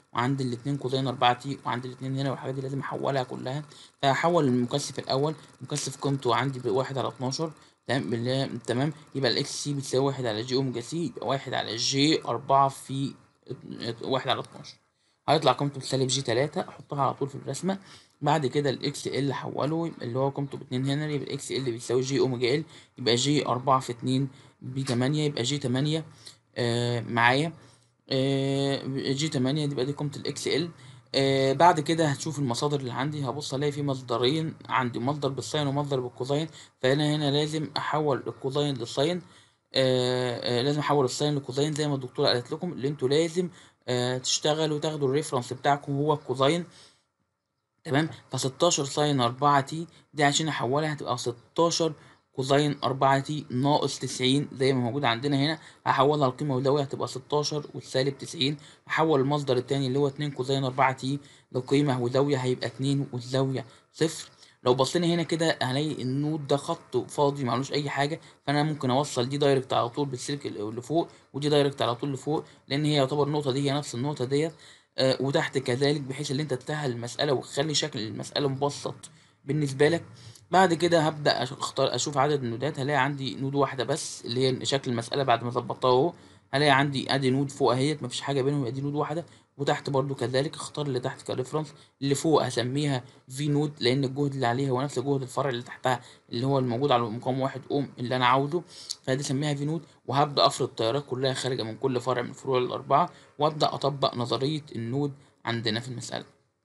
وعندي الاتنين كوزين أربعة تي وعندي الاتنين هنا والحاجات دي لازم أحولها كلها فهحول المكثف الأول المكثف قيمته عندي بواحد على اتناشر تمام بالله- تمام يبقى الإكس سي بتساوي واحد على جي أوميجا سي يبقى واحد على جي أربعة في ات- واحد على اتناشر هيطلع قيمته بسالب جي تلاتة أحطها على طول في الرسمة بعد كده الاكس ال حوله يبقى اللي هو قيمته باتنين هنري يبقى الاكس ال بيساوي جي اوميجا ال يبقى جي أربعة في اتنين بتمانية يبقى جي تمانية آه معايا آه جي تمانية دي يبقى دي قيمة الاكس ال آه بعد كده هتشوف المصادر اللي عندي هبص الاقي في مصدرين عندي مصدر بالساين ومصدر بالكوزاين فهنا هنا لازم احول الكوزاين للساين آه آه لازم احول الساين للكوزاين زي ما الدكتوره قالت لكم اللي انتوا لازم آه تشتغلوا تاخدوا الريفرنس بتاعكم هو الكوزاين تمام ف 16 ساين 4 تي دي عشان احولها هتبقى 16 كوزين 4 تي ناقص 90 زي ما موجود عندنا هنا هحولها لقيمة مدوية هتبقى 16 والسالب 90 هحول المصدر التاني اللي هو 2 كوزين 4 تي لقيمة مدوية هيبقى 2 والزاوية صفر لو بصينا هنا كده هنلاقي النود ده خط فاضي معلوش اي حاجه فانا ممكن اوصل دي دايركت على طول بالسلك اللي فوق ودي دايركت على طول لفوق لان هي يعتبر النقطه دي هي نفس النقطه ديت آه، وتحت كذلك بحيث ان انت تسهل المساله وتخلي شكل المساله مبسط بالنسبه لك بعد كده هبدا أش- اختار اشوف عدد النودات هلاقي عندي نود واحده بس اللي هي شكل المساله بعد ما ظبطتها اهو هلاقي عندي ادي نود فوق اهيت مفيش حاجه بينهم يبقى دي نود واحده وتحت برضو كذلك اختار اللي تحت كريفرنس اللي فوق هسميها في نود لان الجهد اللي عليها هو نفس جهد الفرع اللي تحتها اللي هو الموجود على مقام واحد اوم اللي انا عاوزه فدي اسميها في نود وهبدا افرض التيارات كلها خارجه من كل فرع من الفروع الاربعه وابدا اطبق نظريه النود عندنا في المساله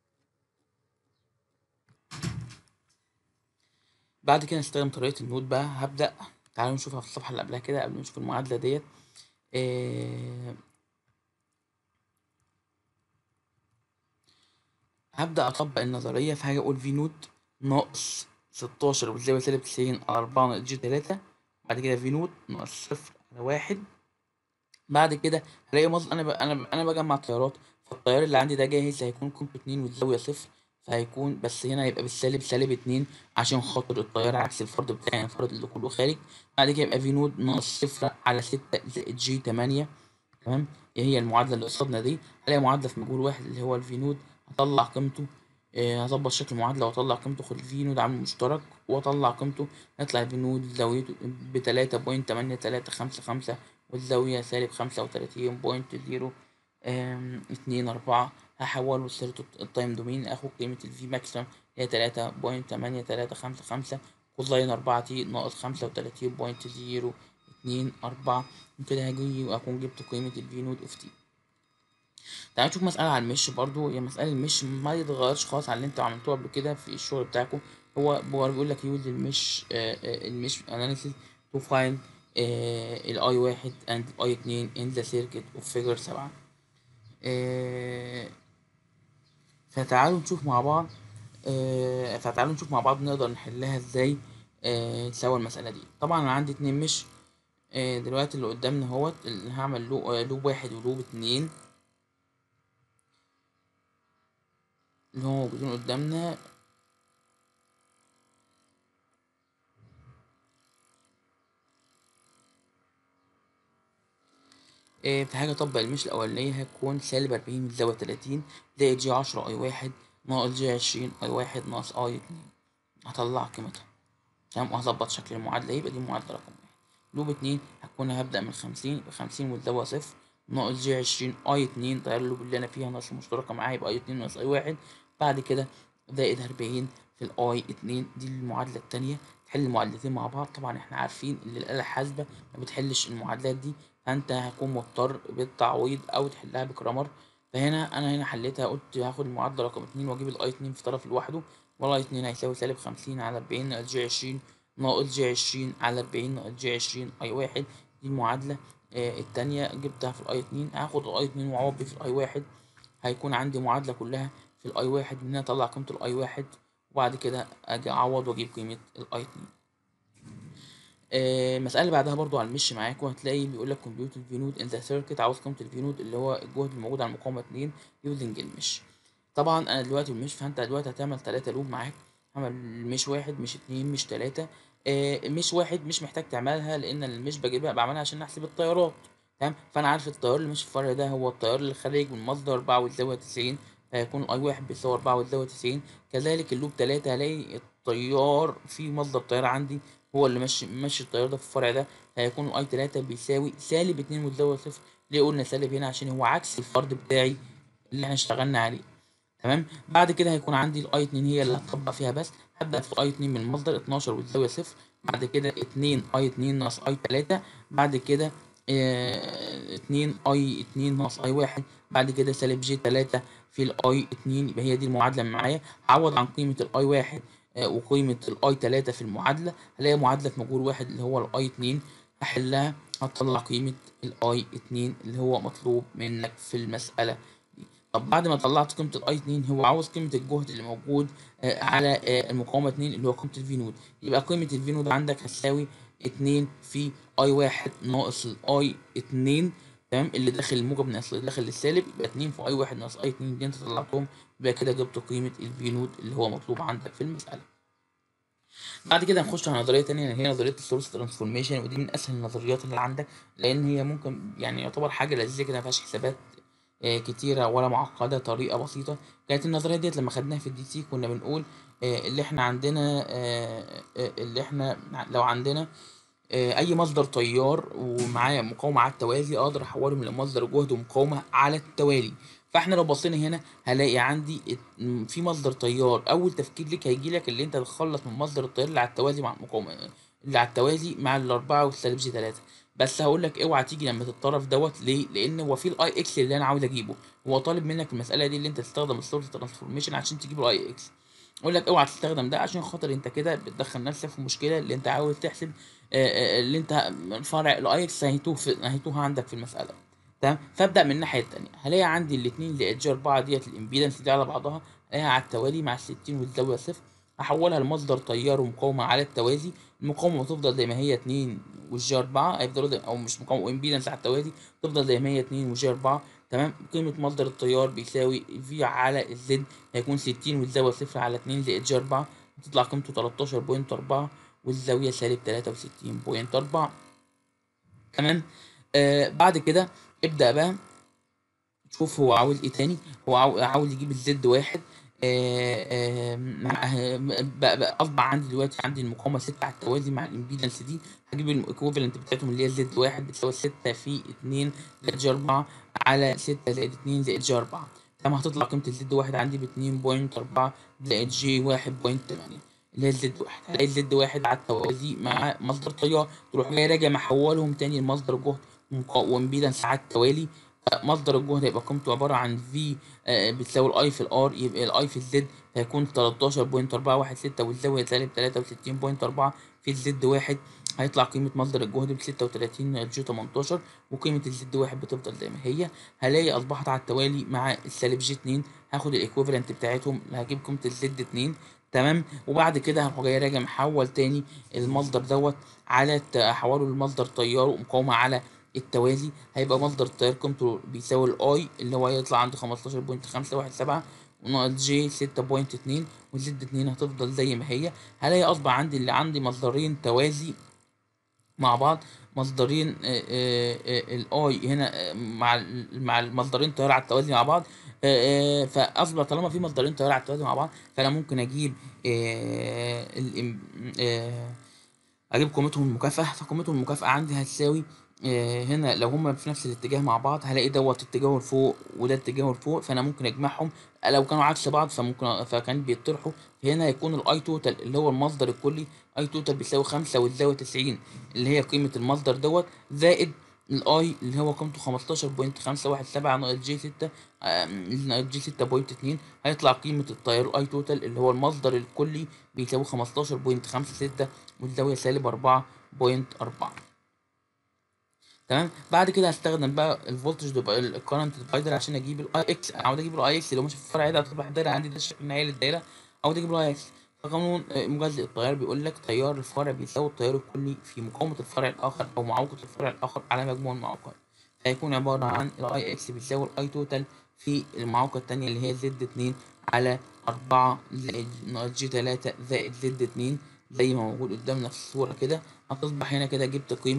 بعد كده نستخدم طريقه النود بقى هبدا تعالوا نشوفها في الصفحه اللي قبلها كده قبل ما نشوف المعادله ديت إيه هبدأ أطبق النظرية فهاجي أقول في نوت ناقص ستاشر والزاوية سالب تسعين على أربعة ناقص جي تلاتة بعد كده في نوت ناقص صفر على واحد بعد كده هلاقي مصدر أنا ب... أنا ب... أنا بجمع تيارات فالتيار اللي عندي ده جاهز هيكون قيمته اتنين والزاوية صفر فهيكون بس هنا هيبقى بالسالب سالب اتنين عشان خاطر التيار عكس الفرض بتاعي الفرض اللي كله خارج بعد كده يبقى في نود ناقص صفر على ستة زائد جي تمانية تمام ايه هي المعادلة اللي قصادنا دي هلاقي معادلة في مجهول واحد اللي هو الفي نود هطلع قيمته آه، هظبط شكل المعادلة واطلع قيمته خد الفي نود عامل مشترك واطلع قيمته يطلع الفي نود زاويته بتلاتة بوينت تمانية تلاتة خمسة خمسة والزاوية سالب خمسة وتلاتين بوينت زيرو اتنين أربعة هحوله لصيغة التايم دومين اخد قيمة الفي ماكسيمم هي تلاتة بوينت تمانية تلاتة خمسة خمسة كوزين أربعة تي ناقص خمسة وتلاتين بوينت زيرو اتنين أربعة وكده هاجي وأكون جبت قيمة الفي نود اوف تي تعالوا نشوف مسألة على المش برضو هي مسألة المش ما يتغيرش خالص عن اللي انتوا عملتوها قبل كده في الشغل بتاعكم هو هو بيقول لك يوز المش المش اناليسيس تو فايند الاي واحد اند الاي اتنين ان ذا سيركت اوف فيجر سبعة آه، فتعالوا نشوف مع بعض آه، فتعالوا نشوف مع بعض نقدر نحلها ازاي آه، سوا المسألة دي طبعا انا عندي اتنين مش آه، دلوقتي اللي قدامنا اهوت اللي هعمل لو- آه، لوب واحد ولوب اتنين اللي هو موجودين قدامنا آه، في حاجة أطبق المش الأولانية هتكون سالب أربعين من زاوية تلاتين زائد جي عشرة أي واحد ناقص جي عشرين أي واحد ناقص أي اتنين هطلع قيمتها تمام وهظبط شكل المعادلة يبقى دي معادلة رقم واحد لوب اتنين هكون هبدأ من خمسين يبقى خمسين والزاوية صفر ناقص جي عشرين أي اتنين تغير اللوب اللي أنا فيها ناقص المشتركة معايا يبقى أي اتنين ناقص أي واحد بعد كده زائد أربعين في الأي اتنين دي المعادلة التانية تحل المعادلتين مع بعض طبعا احنا عارفين ان الآلة الحاسبة ما بتحلش المعادلات دي فانت هتكون مضطر بالتعويض او تحلها بكرامر فهنا انا هنا حليتها قلت هاخد المعادلة رقم اتنين واجيب الاي اتنين في طرف لوحده والاي اتنين هيساوي سالب خمسين على اربعين ناقص جي عشرين ناقص جي عشرين على اربعين ناقص جي عشرين اي واحد دي المعادلة آه التانية جبتها في الاي اتنين هاخد الاي اتنين واعوض بيه في الاي واحد هيكون عندي معادلة كلها في الاي واحد من هنا اطلع قيمة الاي واحد وبعد كده اجي اعوض واجيب قيمة الاي اتنين آه، المسألة اللي بعدها برضو على المش معاكم هتلاقي بيقول لك كمبيوتر الفينود ان ذا سيركت عاوز قيمة الفينود اللي هو الجهد الموجود على المقاومة اتنين يوزنج المش طبعا انا دلوقتي المش فانت دلوقتي هتعمل تلاتة لوب معاك هعمل مش واحد مش اتنين مش تلاتة آه، مش واحد مش محتاج تعملها لان المش بجيبها بعملها عشان احسب التيارات تمام فانا عارف التيار اللي ماشي في الفرع ده هو التيار اللي خارج من مصدر 4 والزاويه 90 فهيكون اي واحد بيساوي 4 والزاويه 90 كذلك اللوب 3 هلاقي التيار في مصدر تيار عندي هو اللي ماشي ماشي التيار ده في الفرع ده هيكون اي 3 بيساوي سالب 2 والزاويه صفر ليه قلنا سالب هنا عشان هو عكس الفرض بتاعي اللي احنا اشتغلنا عليه تمام بعد كده هيكون عندي الاي 2 هي اللي هطبق فيها بس هبدا في اي 2 من المصدر 12 والزاويه صفر بعد كده 2 اي 2 ناقص اي 3 بعد كده اه 2 اي 2 ناقص اي 1 بعد كده سالب جي 3 في الاي 2 يبقى هي دي المعادله اللي معايا هعوض عن قيمه الاي 1 اه وقيمه الاي 3 في المعادله هلاقي معادله مجهول واحد اللي هو الاي 2 هحلها هتطلع قيمه الاي 2 اللي هو مطلوب منك في المساله طب بعد ما طلعت قيمة الاي 2 هو عاوز قيمة الجهد اللي موجود آه على آه المقاومة 2 اللي هو قيمة الفي نود يبقى قيمة الفي نود عندك هتساوي 2 في اي 1 ناقص الاي 2 تمام اللي داخل الموجب ناقص اللي داخل السالب يبقى 2 في اي 1 ناقص اي 2 دي انت طلعتهم يبقى كده جبت قيمة الفي نود اللي هو مطلوب عندك في المسألة بعد كده هنخش على نظريه تانية هي نظريه السورس ترانسفورميشن ودي من اسهل النظريات اللي عندك لان هي ممكن يعني يعتبر حاجه لذيذه كده ما فيهاش حسابات كتيرة ولا معقدة طريقة بسيطة كانت النظرية ديت لما خدناها في الدي سي كنا بنقول اللي احنا عندنا اللي احنا لو عندنا اي مصدر تيار ومعاه مقاومة على التوازي اقدر احوله من مصدر جهد ومقاومة على التوالي فاحنا لو بصينا هنا هلاقي عندي في مصدر تيار اول تفكير لك هيجي لك اللي انت تخلص من مصدر التيار اللي على التوازي مع المقاومة اللي على التوازي مع الاربعة والسالب جي تلاتة بس هقول لك اوعى تيجي لما تتطرف دوت ليه لان هو في الاي اكس اللي انا عاوز اجيبه هو طالب منك في المساله دي اللي انت تستخدم السورس ترانسفورميشن عشان تجيب الاي اكس اقول لك اوعى تستخدم ده عشان خاطر انت كده بتدخل نفسك في مشكله اللي انت عاوز تحسب اللي انت فرع الاي اكس هيتوه في هيتوه عندك في المساله تمام فابدا من الناحيه الثانيه هلاقي عندي الاثنين اللي اتش 4 ديت الامبيدنس دي على بعضها هلاقيها على التوالي مع ال 60 والزاويه صفر هحولها لمصدر تيار ومقاومه على التوازي المقاومه تفضل زي ما هي 2 والجي 4 هيفضلوا او مش مقاومه امبيدنس على التوازي تفضل زي ما هي 2 والجي 4 تمام قيمه مصدر التيار بيساوي في على الزد هيكون 60 والزاويه صفر على 2 زائد جي 4 تطلع قيمته 13.4 والزاويه سالب 63.4 تمام آه بعد كده ابدا بقى شوف هو عاوز ايه تاني هو عاوز يجيب الزد واحد اصبح عندي دلوقتي عندي المقاومه 6 على التوازي مع الامبيدنس دي هجيب الايكوفالنت بتاعتهم اللي هي زد واحد بتساوي 6 في 2 زائد جي 4 على 6 زائد 2 زائد جي 4 تمام هتطلع قيمه الزد واحد عندي ب 2.4 زائد جي 1.8 اللي هي الزد واحد هلاقي الزد واحد على التوازي مع مصدر تيار تروح جاي راجع محولهم تاني لمصدر جهد وامبيدنس على التوالي مصدر الجهد هيبقى قيمته عبارة عن في آه بتساوي الاي في الار يبقى الاي في الزد هيكون 13.416 والزاوية سالب 63.4 في الزد واحد هيطلع قيمة مصدر الجهد ب 36 جي 18 وقيمة الزد واحد بتفضل زي ما هي هلاقي أصبحت على التوالي مع السالب جي 2 هاخد الايكوفالنت بتاعتهم اللي هجيب قيمة الزد 2 تمام وبعد كده هروح جاي راجع محول تاني المصدر دوت على احوله لمصدر تيار ومقاومة على التوازي هيبقى مصدر التيار قيمته بيساوي الاي اللي هو هيطلع عنده 15.517 وناقص جي 6.2 وزد 2 هتفضل زي ما هي هلاقي اصبح عندي اللي عندي مصدرين توازي مع بعض مصدرين الاي هنا مع مع المصدرين تيار على التوازي مع بعض فاصبح طالما في مصدرين تيار على التوازي مع بعض فانا ممكن اجيب اجيب قيمتهم المكافاه فقيمتهم المكافاه عندي هتساوي هنا لو هما في نفس الاتجاه مع بعض هلاقي دوت اتجاهه لفوق وده اتجاهه لفوق فانا ممكن اجمعهم لو كانوا عكس بعض فممكن فكان بيطرحوا هنا هيكون الاي توتال اللي هو المصدر الكلي اي توتال بيساوي خمسة والزاوية تسعين اللي هي قيمة المصدر دوت زائد الاي اللي هو قيمته خمستاشر بوينت خمسة واحد سبعة ناقص جي ستة ناقص جي ستة بوينت اتنين هيطلع قيمة التيار الاي توتال اللي هو المصدر الكلي بيساوي خمستاشر بوينت خمسة ستة والزاوية سالب أربعة بوينت أربعة تمام بعد كده هستخدم بقى الفولتج بيبقى الكرنت ديفايدر عشان اجيب الاي اكس انا عاوز اجيب الاي اكس اللي ماشي في الفرع ده هتصبح الدايره عندي ده الشكل النهائي للدايره عاوز اجيب الاي اكس فقانون مجزء التيار بيقول لك تيار الفرع بيساوي التيار الكلي في مقاومه الفرع الاخر او معوقه الفرع الاخر على مجموع المعوقات هيكون عباره عن الاي اكس بيساوي الاي توتال في المعوقه الثانيه اللي هي زد 2 على 4 زائد ناقص جي 3 زائد زد 2 زي ما موجود قدامنا في الصوره كده هتصبح هنا كده جبت قيمه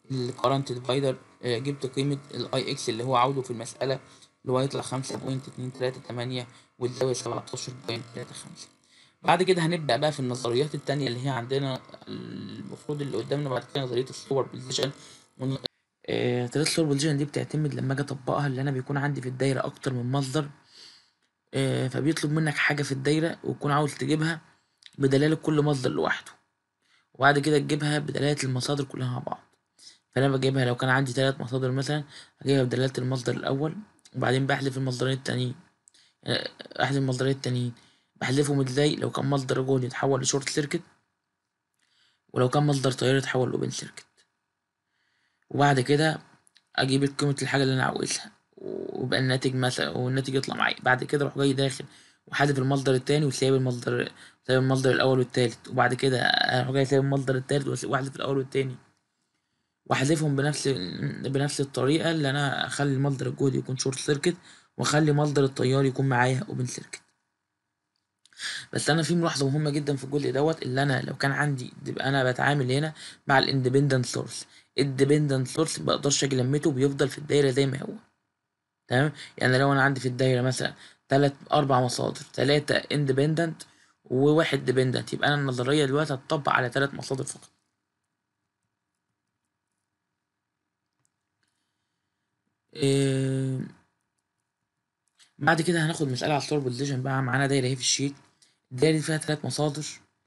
الكرنت ديفايدر جبت قيمة الاي اكس اللي هو عاوزه في المسألة اللي هو هيطلع خمسة بوينت اتنين تلاتة تمانية والزاوية سبعتاشر بوينت تلاتة خمسة بعد كده هنبدأ بقى في النظريات التانية اللي هي عندنا المفروض اللي قدامنا بعد كده نظرية السوبر بوزيشن آه، طريقة السوبر بوزيشن دي بتعتمد لما اجي اطبقها اللي انا بيكون عندي في الدايرة اكتر من مصدر آه، فبيطلب منك حاجة في الدايرة وتكون عاوز تجيبها بدلالة كل مصدر لوحده وبعد كده تجيبها بدلالة المصادر كلها مع بعض فأنا بجيبها لو كان عندي تلات مصادر مثلا هجيبها بدلالة المصدر الأول وبعدين بحذف المصدرين التانيين يعني أحذف المصدرين التانيين بحذفهم ازاي لو كان مصدر جهد يتحول لشورت سيركت ولو كان مصدر تيار يتحول لأوبن سيركت وبعد كده أجيب قيمة الحاجة اللي أنا عاوزها ويبقى الناتج مثلا والناتج يطلع معايا بعد كده أروح جاي داخل وحذف المصدر التاني وسايب المصدر سايب المصدر الأول والتالت وبعد كده أروح جاي سايب المصدر التالت وأحذف الأول والتاني وأحذفهم بنفس بنفس الطريقة اللي أنا أخلي مصدر الجهد يكون شورت سيركت وأخلي مصدر التيار يكون معايا أوبن سيركت بس انا في ملاحظه مهمه جدا في الجزء دوت اللي انا لو كان عندي يبقى انا بتعامل هنا مع الاندبندنت سورس الديبندنت سورس مبقدرش اجي لمته بيفضل في الدايره زي ما هو تمام يعني لو انا عندي في الدايره مثلا تلات اربع مصادر تلاتة اندبندنت وواحد ديبندنت يبقى انا النظريه دلوقتي هتطبق على تلات مصادر فقط إيه بعد كده هناخد مسألة على الستور بوزيشن بقى معانا دايرة اهي في الشيت الدايرة دي فيها تلات مصادر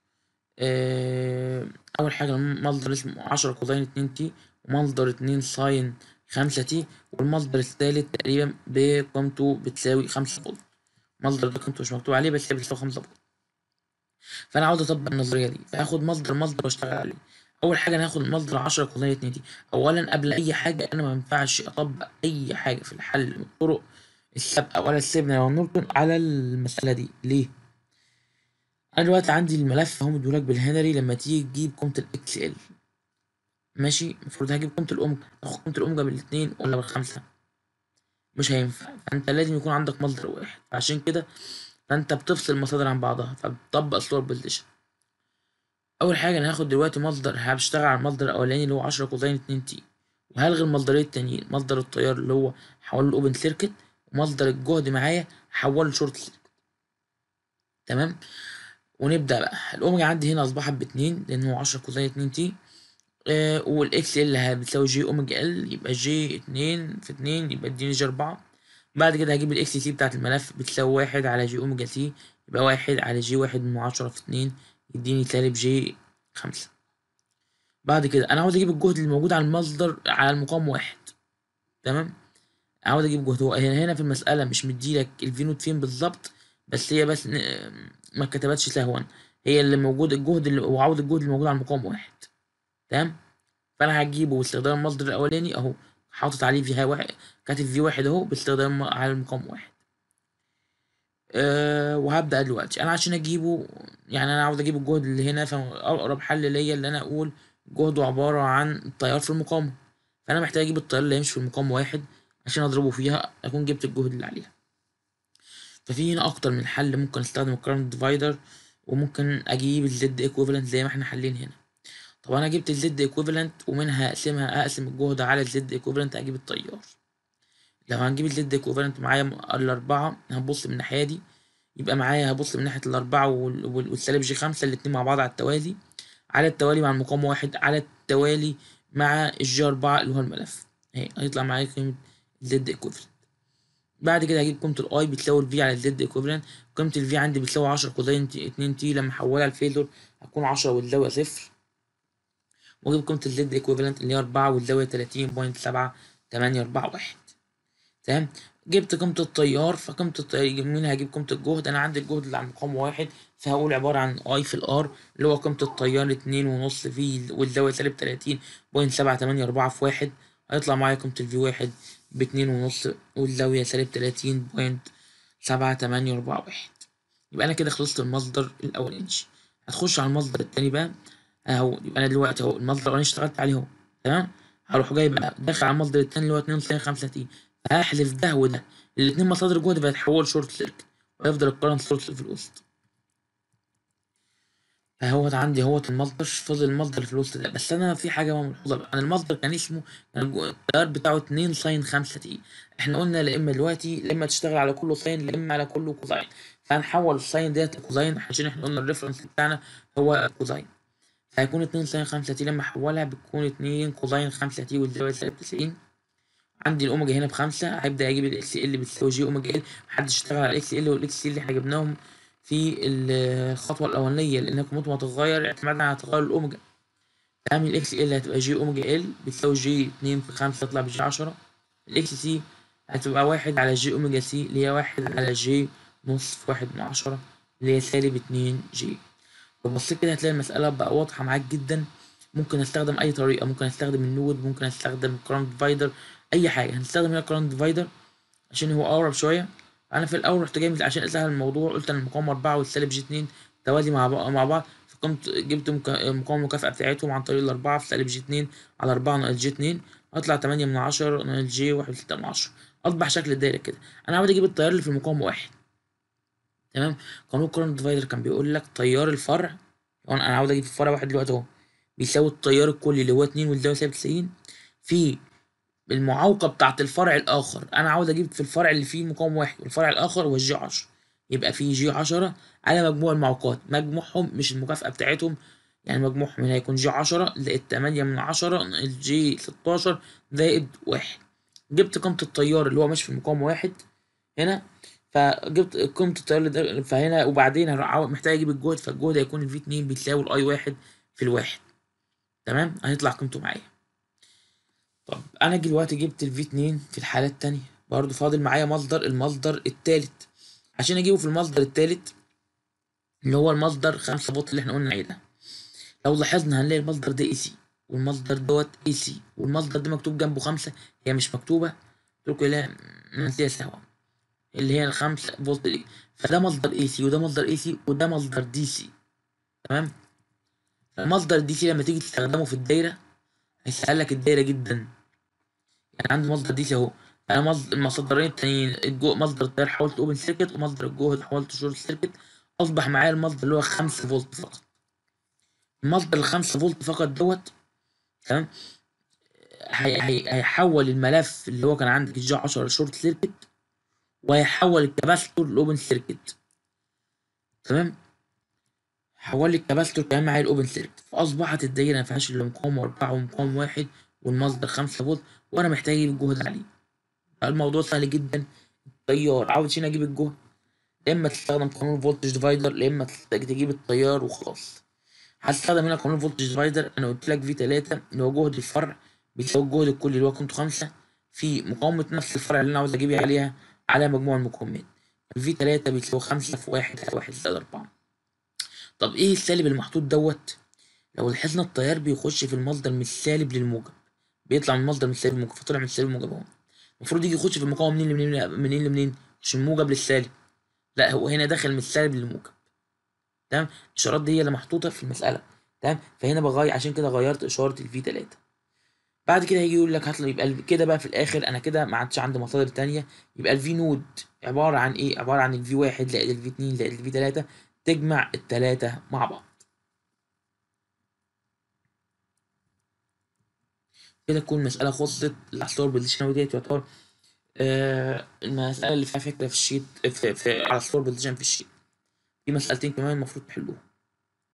آه، أول حاجة مصدر اسمه عشرة كوزين اتنين تي ومصدر اتنين ساين خمسة تي والمصدر التالت تقريبا بقيمته بتساوي خمسة فولت المصدر ده قيمته مش مكتوب عليه بس هي بتساوي خمسة فولت فأنا عاوز أطبق النظرية دي فهاخد مصدر مصدر وأشتغل عليه أول حاجة أنا هاخد مصدر عشرة كوزين اتنين تي أولا قبل أي حاجة أنا مينفعش أطبق أي حاجة في الحل من الطرق السابقة ولا السيبنا ولا نورتون على المسألة دي ليه؟ أنا دلوقتي عندي الملف أهو مديهولك بالهنري لما تيجي تجيب قيمة الإكس إل ماشي المفروض هجيب قيمة الأومجا تاخد قيمة الأومجا بالاتنين ولا بالخمسة مش هينفع فأنت لازم يكون عندك مصدر واحد عشان كده فأنت بتفصل المصادر عن بعضها فبتطبق سلور بوزيشن أول حاجة أنا هاخد دلوقتي مصدر هشتغل على المصدر الأولاني اللي هو عشرة كوزين اتنين تي وهلغي المصدرين التانيين مصدر التيار اللي هو حوله الأوبن سيركت ومصدر الجهد معايا حوله لشورت سيركت تمام ونبدأ بقى الأوميجا عندي هنا أصبحت باتنين لأن هو عشرة كوزين اتنين تي آه والإكس ال بتساوي جي أوميجا ال يبقى جي اتنين في اتنين يبقى اديني جي أربعة بعد كده هجيب الإكس سي بتاعت الملف بتساوي واحد على جي أوميجا سي يبقى واحد على جي واحد من عشرة في اتنين يديني سالب جي خمسة بعد كده أنا عاوز أجيب الجهد اللي موجود على المصدر على المقام واحد تمام عاوز أجيب جهد هو هنا في المسألة مش مديلك الفي نوت فين بالظبط بس هي بس ما كتبتش سهوا هي اللي موجود الجهد اللي وعاوز الجهد اللي موجود على المقام واحد تمام فانا هجيبه باستخدام المصدر الاولاني اهو حاطط عليه في واحد كاتب في واحد اهو باستخدام على المقام واحد أه وهبدا دلوقتي انا عشان اجيبه يعني انا عاوز اجيب الجهد اللي هنا فاقرب حل ليا اللي انا اقول جهده عباره عن التيار في المقاومه فانا محتاج اجيب التيار اللي يمشي في المقام واحد عشان اضربه فيها اكون جبت الجهد اللي عليها ففي هنا اكتر من حل ممكن استخدم الكرنت ديفايدر وممكن اجيب الزد ايكويفالنت زي ما احنا حالين هنا طب انا جبت الزد ايكويفالنت ومنها اقسمها اقسم الجهد على الزد ايكويفالنت اجيب التيار لو هنجيب الزد ايكويفالنت معايا الاربعة هنبص من الناحية دي يبقى معايا هبص من ناحية الاربعة والسالب جي خمسة الاتنين مع بعض على التوالي على التوالي مع المقام واحد على التوالي مع الجي اربعة اللي هو الملف اهي هيطلع معايا قيمة زد ايكويفالنت بعد كده هجيب قيمة الاي بتساوي الفي على الزد ايكوفلنت قيمة الفي عندي بتساوي عشرة كوزين اتنين تي لما احولها لفيزور هتكون عشرة والزاوية صفر واجيب قيمة الزد ايكوفلنت اللي هي أربعة والزاوية تلاتين بوينت سبعة تمانية أربعة واحد تمام جبت قيمة التيار فقيمة التيار منها هجيب قيمة الجهد أنا عندي الجهد اللي على المقام واحد فهقول عبارة عن اي في الار اللي هو قيمة التيار اتنين ونص في والزاوية سالب تلاتين بوينت سبعة تمانية أربعة في واحد هيطلع معايا قيمة الفي واحد باتنين ونص والزاوية سالب تلاتين بوينت سبعة تمانية أربعة واحد يبقى أنا كده خلصت المصدر الأولاني هتخش على المصدر التاني بقى أهو يبقى أنا دلوقتي أهو المصدر الأولاني اشتغلت عليه أهو تمام هروح جاي بقى داخل على المصدر التاني اللي هو اتنين وتسعين خمسة تي فهحذف ده وده الاتنين مصادر جهد فهيتحولوا شورت سيركت ويفضل الكرنت سورس في الوسط فهو عندي اهوت المصدر فضل المصدر في الوسط ده بس انا في حاجه ملحوظه بقى انا المصدر كان اسمه كان الجو- التيار بتاعه 2 ساين 5 تي احنا قلنا لا اما دلوقتي لا اما تشتغل على كله ساين لا اما على كله كوزاين فهنحول الساين ديت لكوزاين عشان احنا قلنا الريفرنس بتاعنا هو كوزاين فهيكون 2 ساين 5 تي لما احولها بتكون 2 كوزاين 5 تي والزاويه سالب 90 عندي الاوميجا هنا بخمسة هيبدا اجيب الاكس ال بتساوي جي اوميجا ال محدش اشتغل على الاكس ال والاكس ال اللي احنا جبناهم في الخطوه الاولانيه لان كميته ما تتغير اعتمادا على تغير الاوميجا تعمل الاكس ال هتبقى جي اوميجا ال بتساوي جي 2 في 5 تطلع بجي 10 الاكس سي هتبقى واحد على جي اوميجا سي اللي هي واحد على جي نص في واحد من عشرة اللي هي سالب اتنين جي لو بصيت كده هتلاقي المسألة بقى واضحة معاك جدا ممكن استخدم اي طريقة ممكن استخدم النود ممكن استخدم كرانت ديفايدر اي حاجة هنستخدم هنا كرانت ديفايدر عشان هو اقرب شوية انا في الاول رحت جاي عشان اسهل الموضوع قلت ان المقاومة اربعة والسالب جي اتنين توازي مع بعض مع بعض فقمت جبت مك- مقاومة المكافأة بتاعتهم عن طريق الأربعة في سالب جي اتنين على أربعة ناقص جي اتنين هطلع تمانية من عشرة ناقص جي واحد وستة من عشرة أصبح شكل الدايرة كده أنا عاوز أجيب التيار اللي في المقاومة واحد تمام قانون كورنت ديفايدر كان بيقول لك تيار الفرع لو انا أنا عاوز اجيب فرع واحد دلوقتي اهو بيساوي التيار الكلي اللي هو اتنين والزاوية سالب تسعين في المعوقة بتاعة الفرع الآخر أنا عاوز أجيب في الفرع اللي فيه مقاوم واحد والفرع الآخر هو الجي عشرة يبقى في جي عشرة على مجموع المعوقات مجموعهم مش المكافأة بتاعتهم يعني مجموعهم هنا هيكون جي عشرة زائد تمانية من عشرة الجي ستاشر زائد واحد جبت قيمة التيار اللي هو ماشي في المقاوم واحد هنا فجبت قيمة التيار اللي ده فهنا وبعدين هروح عاو- محتاج اجيب الجهد فالجهد هيكون الفي اتنين بتساوي الاي واحد في الواحد تمام هيطلع قيمته معايا طب انا دلوقتي جبت الفي اتنين في الحالة التانية برضو فاضل معايا مصدر المصدر التالت عشان اجيبه في المصدر التالت اللي هو المصدر خمسة فولت اللي احنا قلنا عليه ده لو لاحظنا هنلاقي المصدر ده اي سي والمصدر دوت اي سي والمصدر ده مكتوب جنبه خمسة هي مش مكتوبة قلت لكم لا نسيها سوا اللي هي الخمسة فولت دي فده مصدر اي سي وده مصدر اي سي وده مصدر دي سي تمام المصدر دي سي لما تيجي تستخدمه في الدايرة هيسهل لك الدايرة جدا يعني عندي مصدر دي سي اهو انا مصدر المصدرين التانيين الجو مصدر التيار حولت اوبن سيركت ومصدر الجهد حولت شورت سيركت اصبح معايا المصدر اللي هو خمسة فولت فقط المصدر الخمسة فولت فقط دوت تمام هي- هي- هيحول الملف اللي هو كان عندك الجي 10 شورت سيركت وهيحول الكباستور لاوبن سيركت تمام حول لي الكباستور كمان معايا الاوبن سيركت فاصبحت الدايره ما فيهاش الا مقاومه اربعه ومقاوم واحد والمصدر خمسة فولت وانا محتاج اجيب الجهد عليه الموضوع سهل جدا التيار عاوز عشان اجيب الجهد يا اما تستخدم قانون فولتج ديفايدر يا اما تحتاج تجيب التيار وخلاص هستخدم هنا قانون فولتج ديفايدر انا قلت لك في 3 اللي هو جهد الفرع بيساوي الجهد الكلي اللي هو قيمته خمسة في مقاومة نفس الفرع اللي انا عاوز اجيب عليها على مجموع المقاومات في 3 بيساوي خمسة في واحد على واحد زائد أربعة طب ايه السالب المحطوط دوت لو لاحظنا التيار بيخش في المصدر من السالب للموجب بيطلع من المصدر من السالب للموجب فطلع من السالب للموجب اهو المفروض يجي يخش في المقاومة منين لمنين منين لمنين مش من الموجب للسالب لا هو هنا داخل من السالب للموجب تمام الاشارات دي هي اللي محطوطه في المساله تمام فهنا بغير عشان كده غيرت اشاره الفي 3 بعد كده هيجي يقول لك هات يبقى ال- كده بقى في الاخر انا كده ما عادش عندي مصادر تانية يبقى الفي نود عباره عن ايه عباره عن الفي 1 زائد الفي 2 زائد الفي 3 تجمع التلاتة مع بعض كده تكون المسألة خلصت الأسطور بوزيشن وديت يعتبر آه المسألة اللي فيها فكرة في الشيت في, في على الصور بوزيشن في الشيت في مسألتين كمان المفروض تحلوهم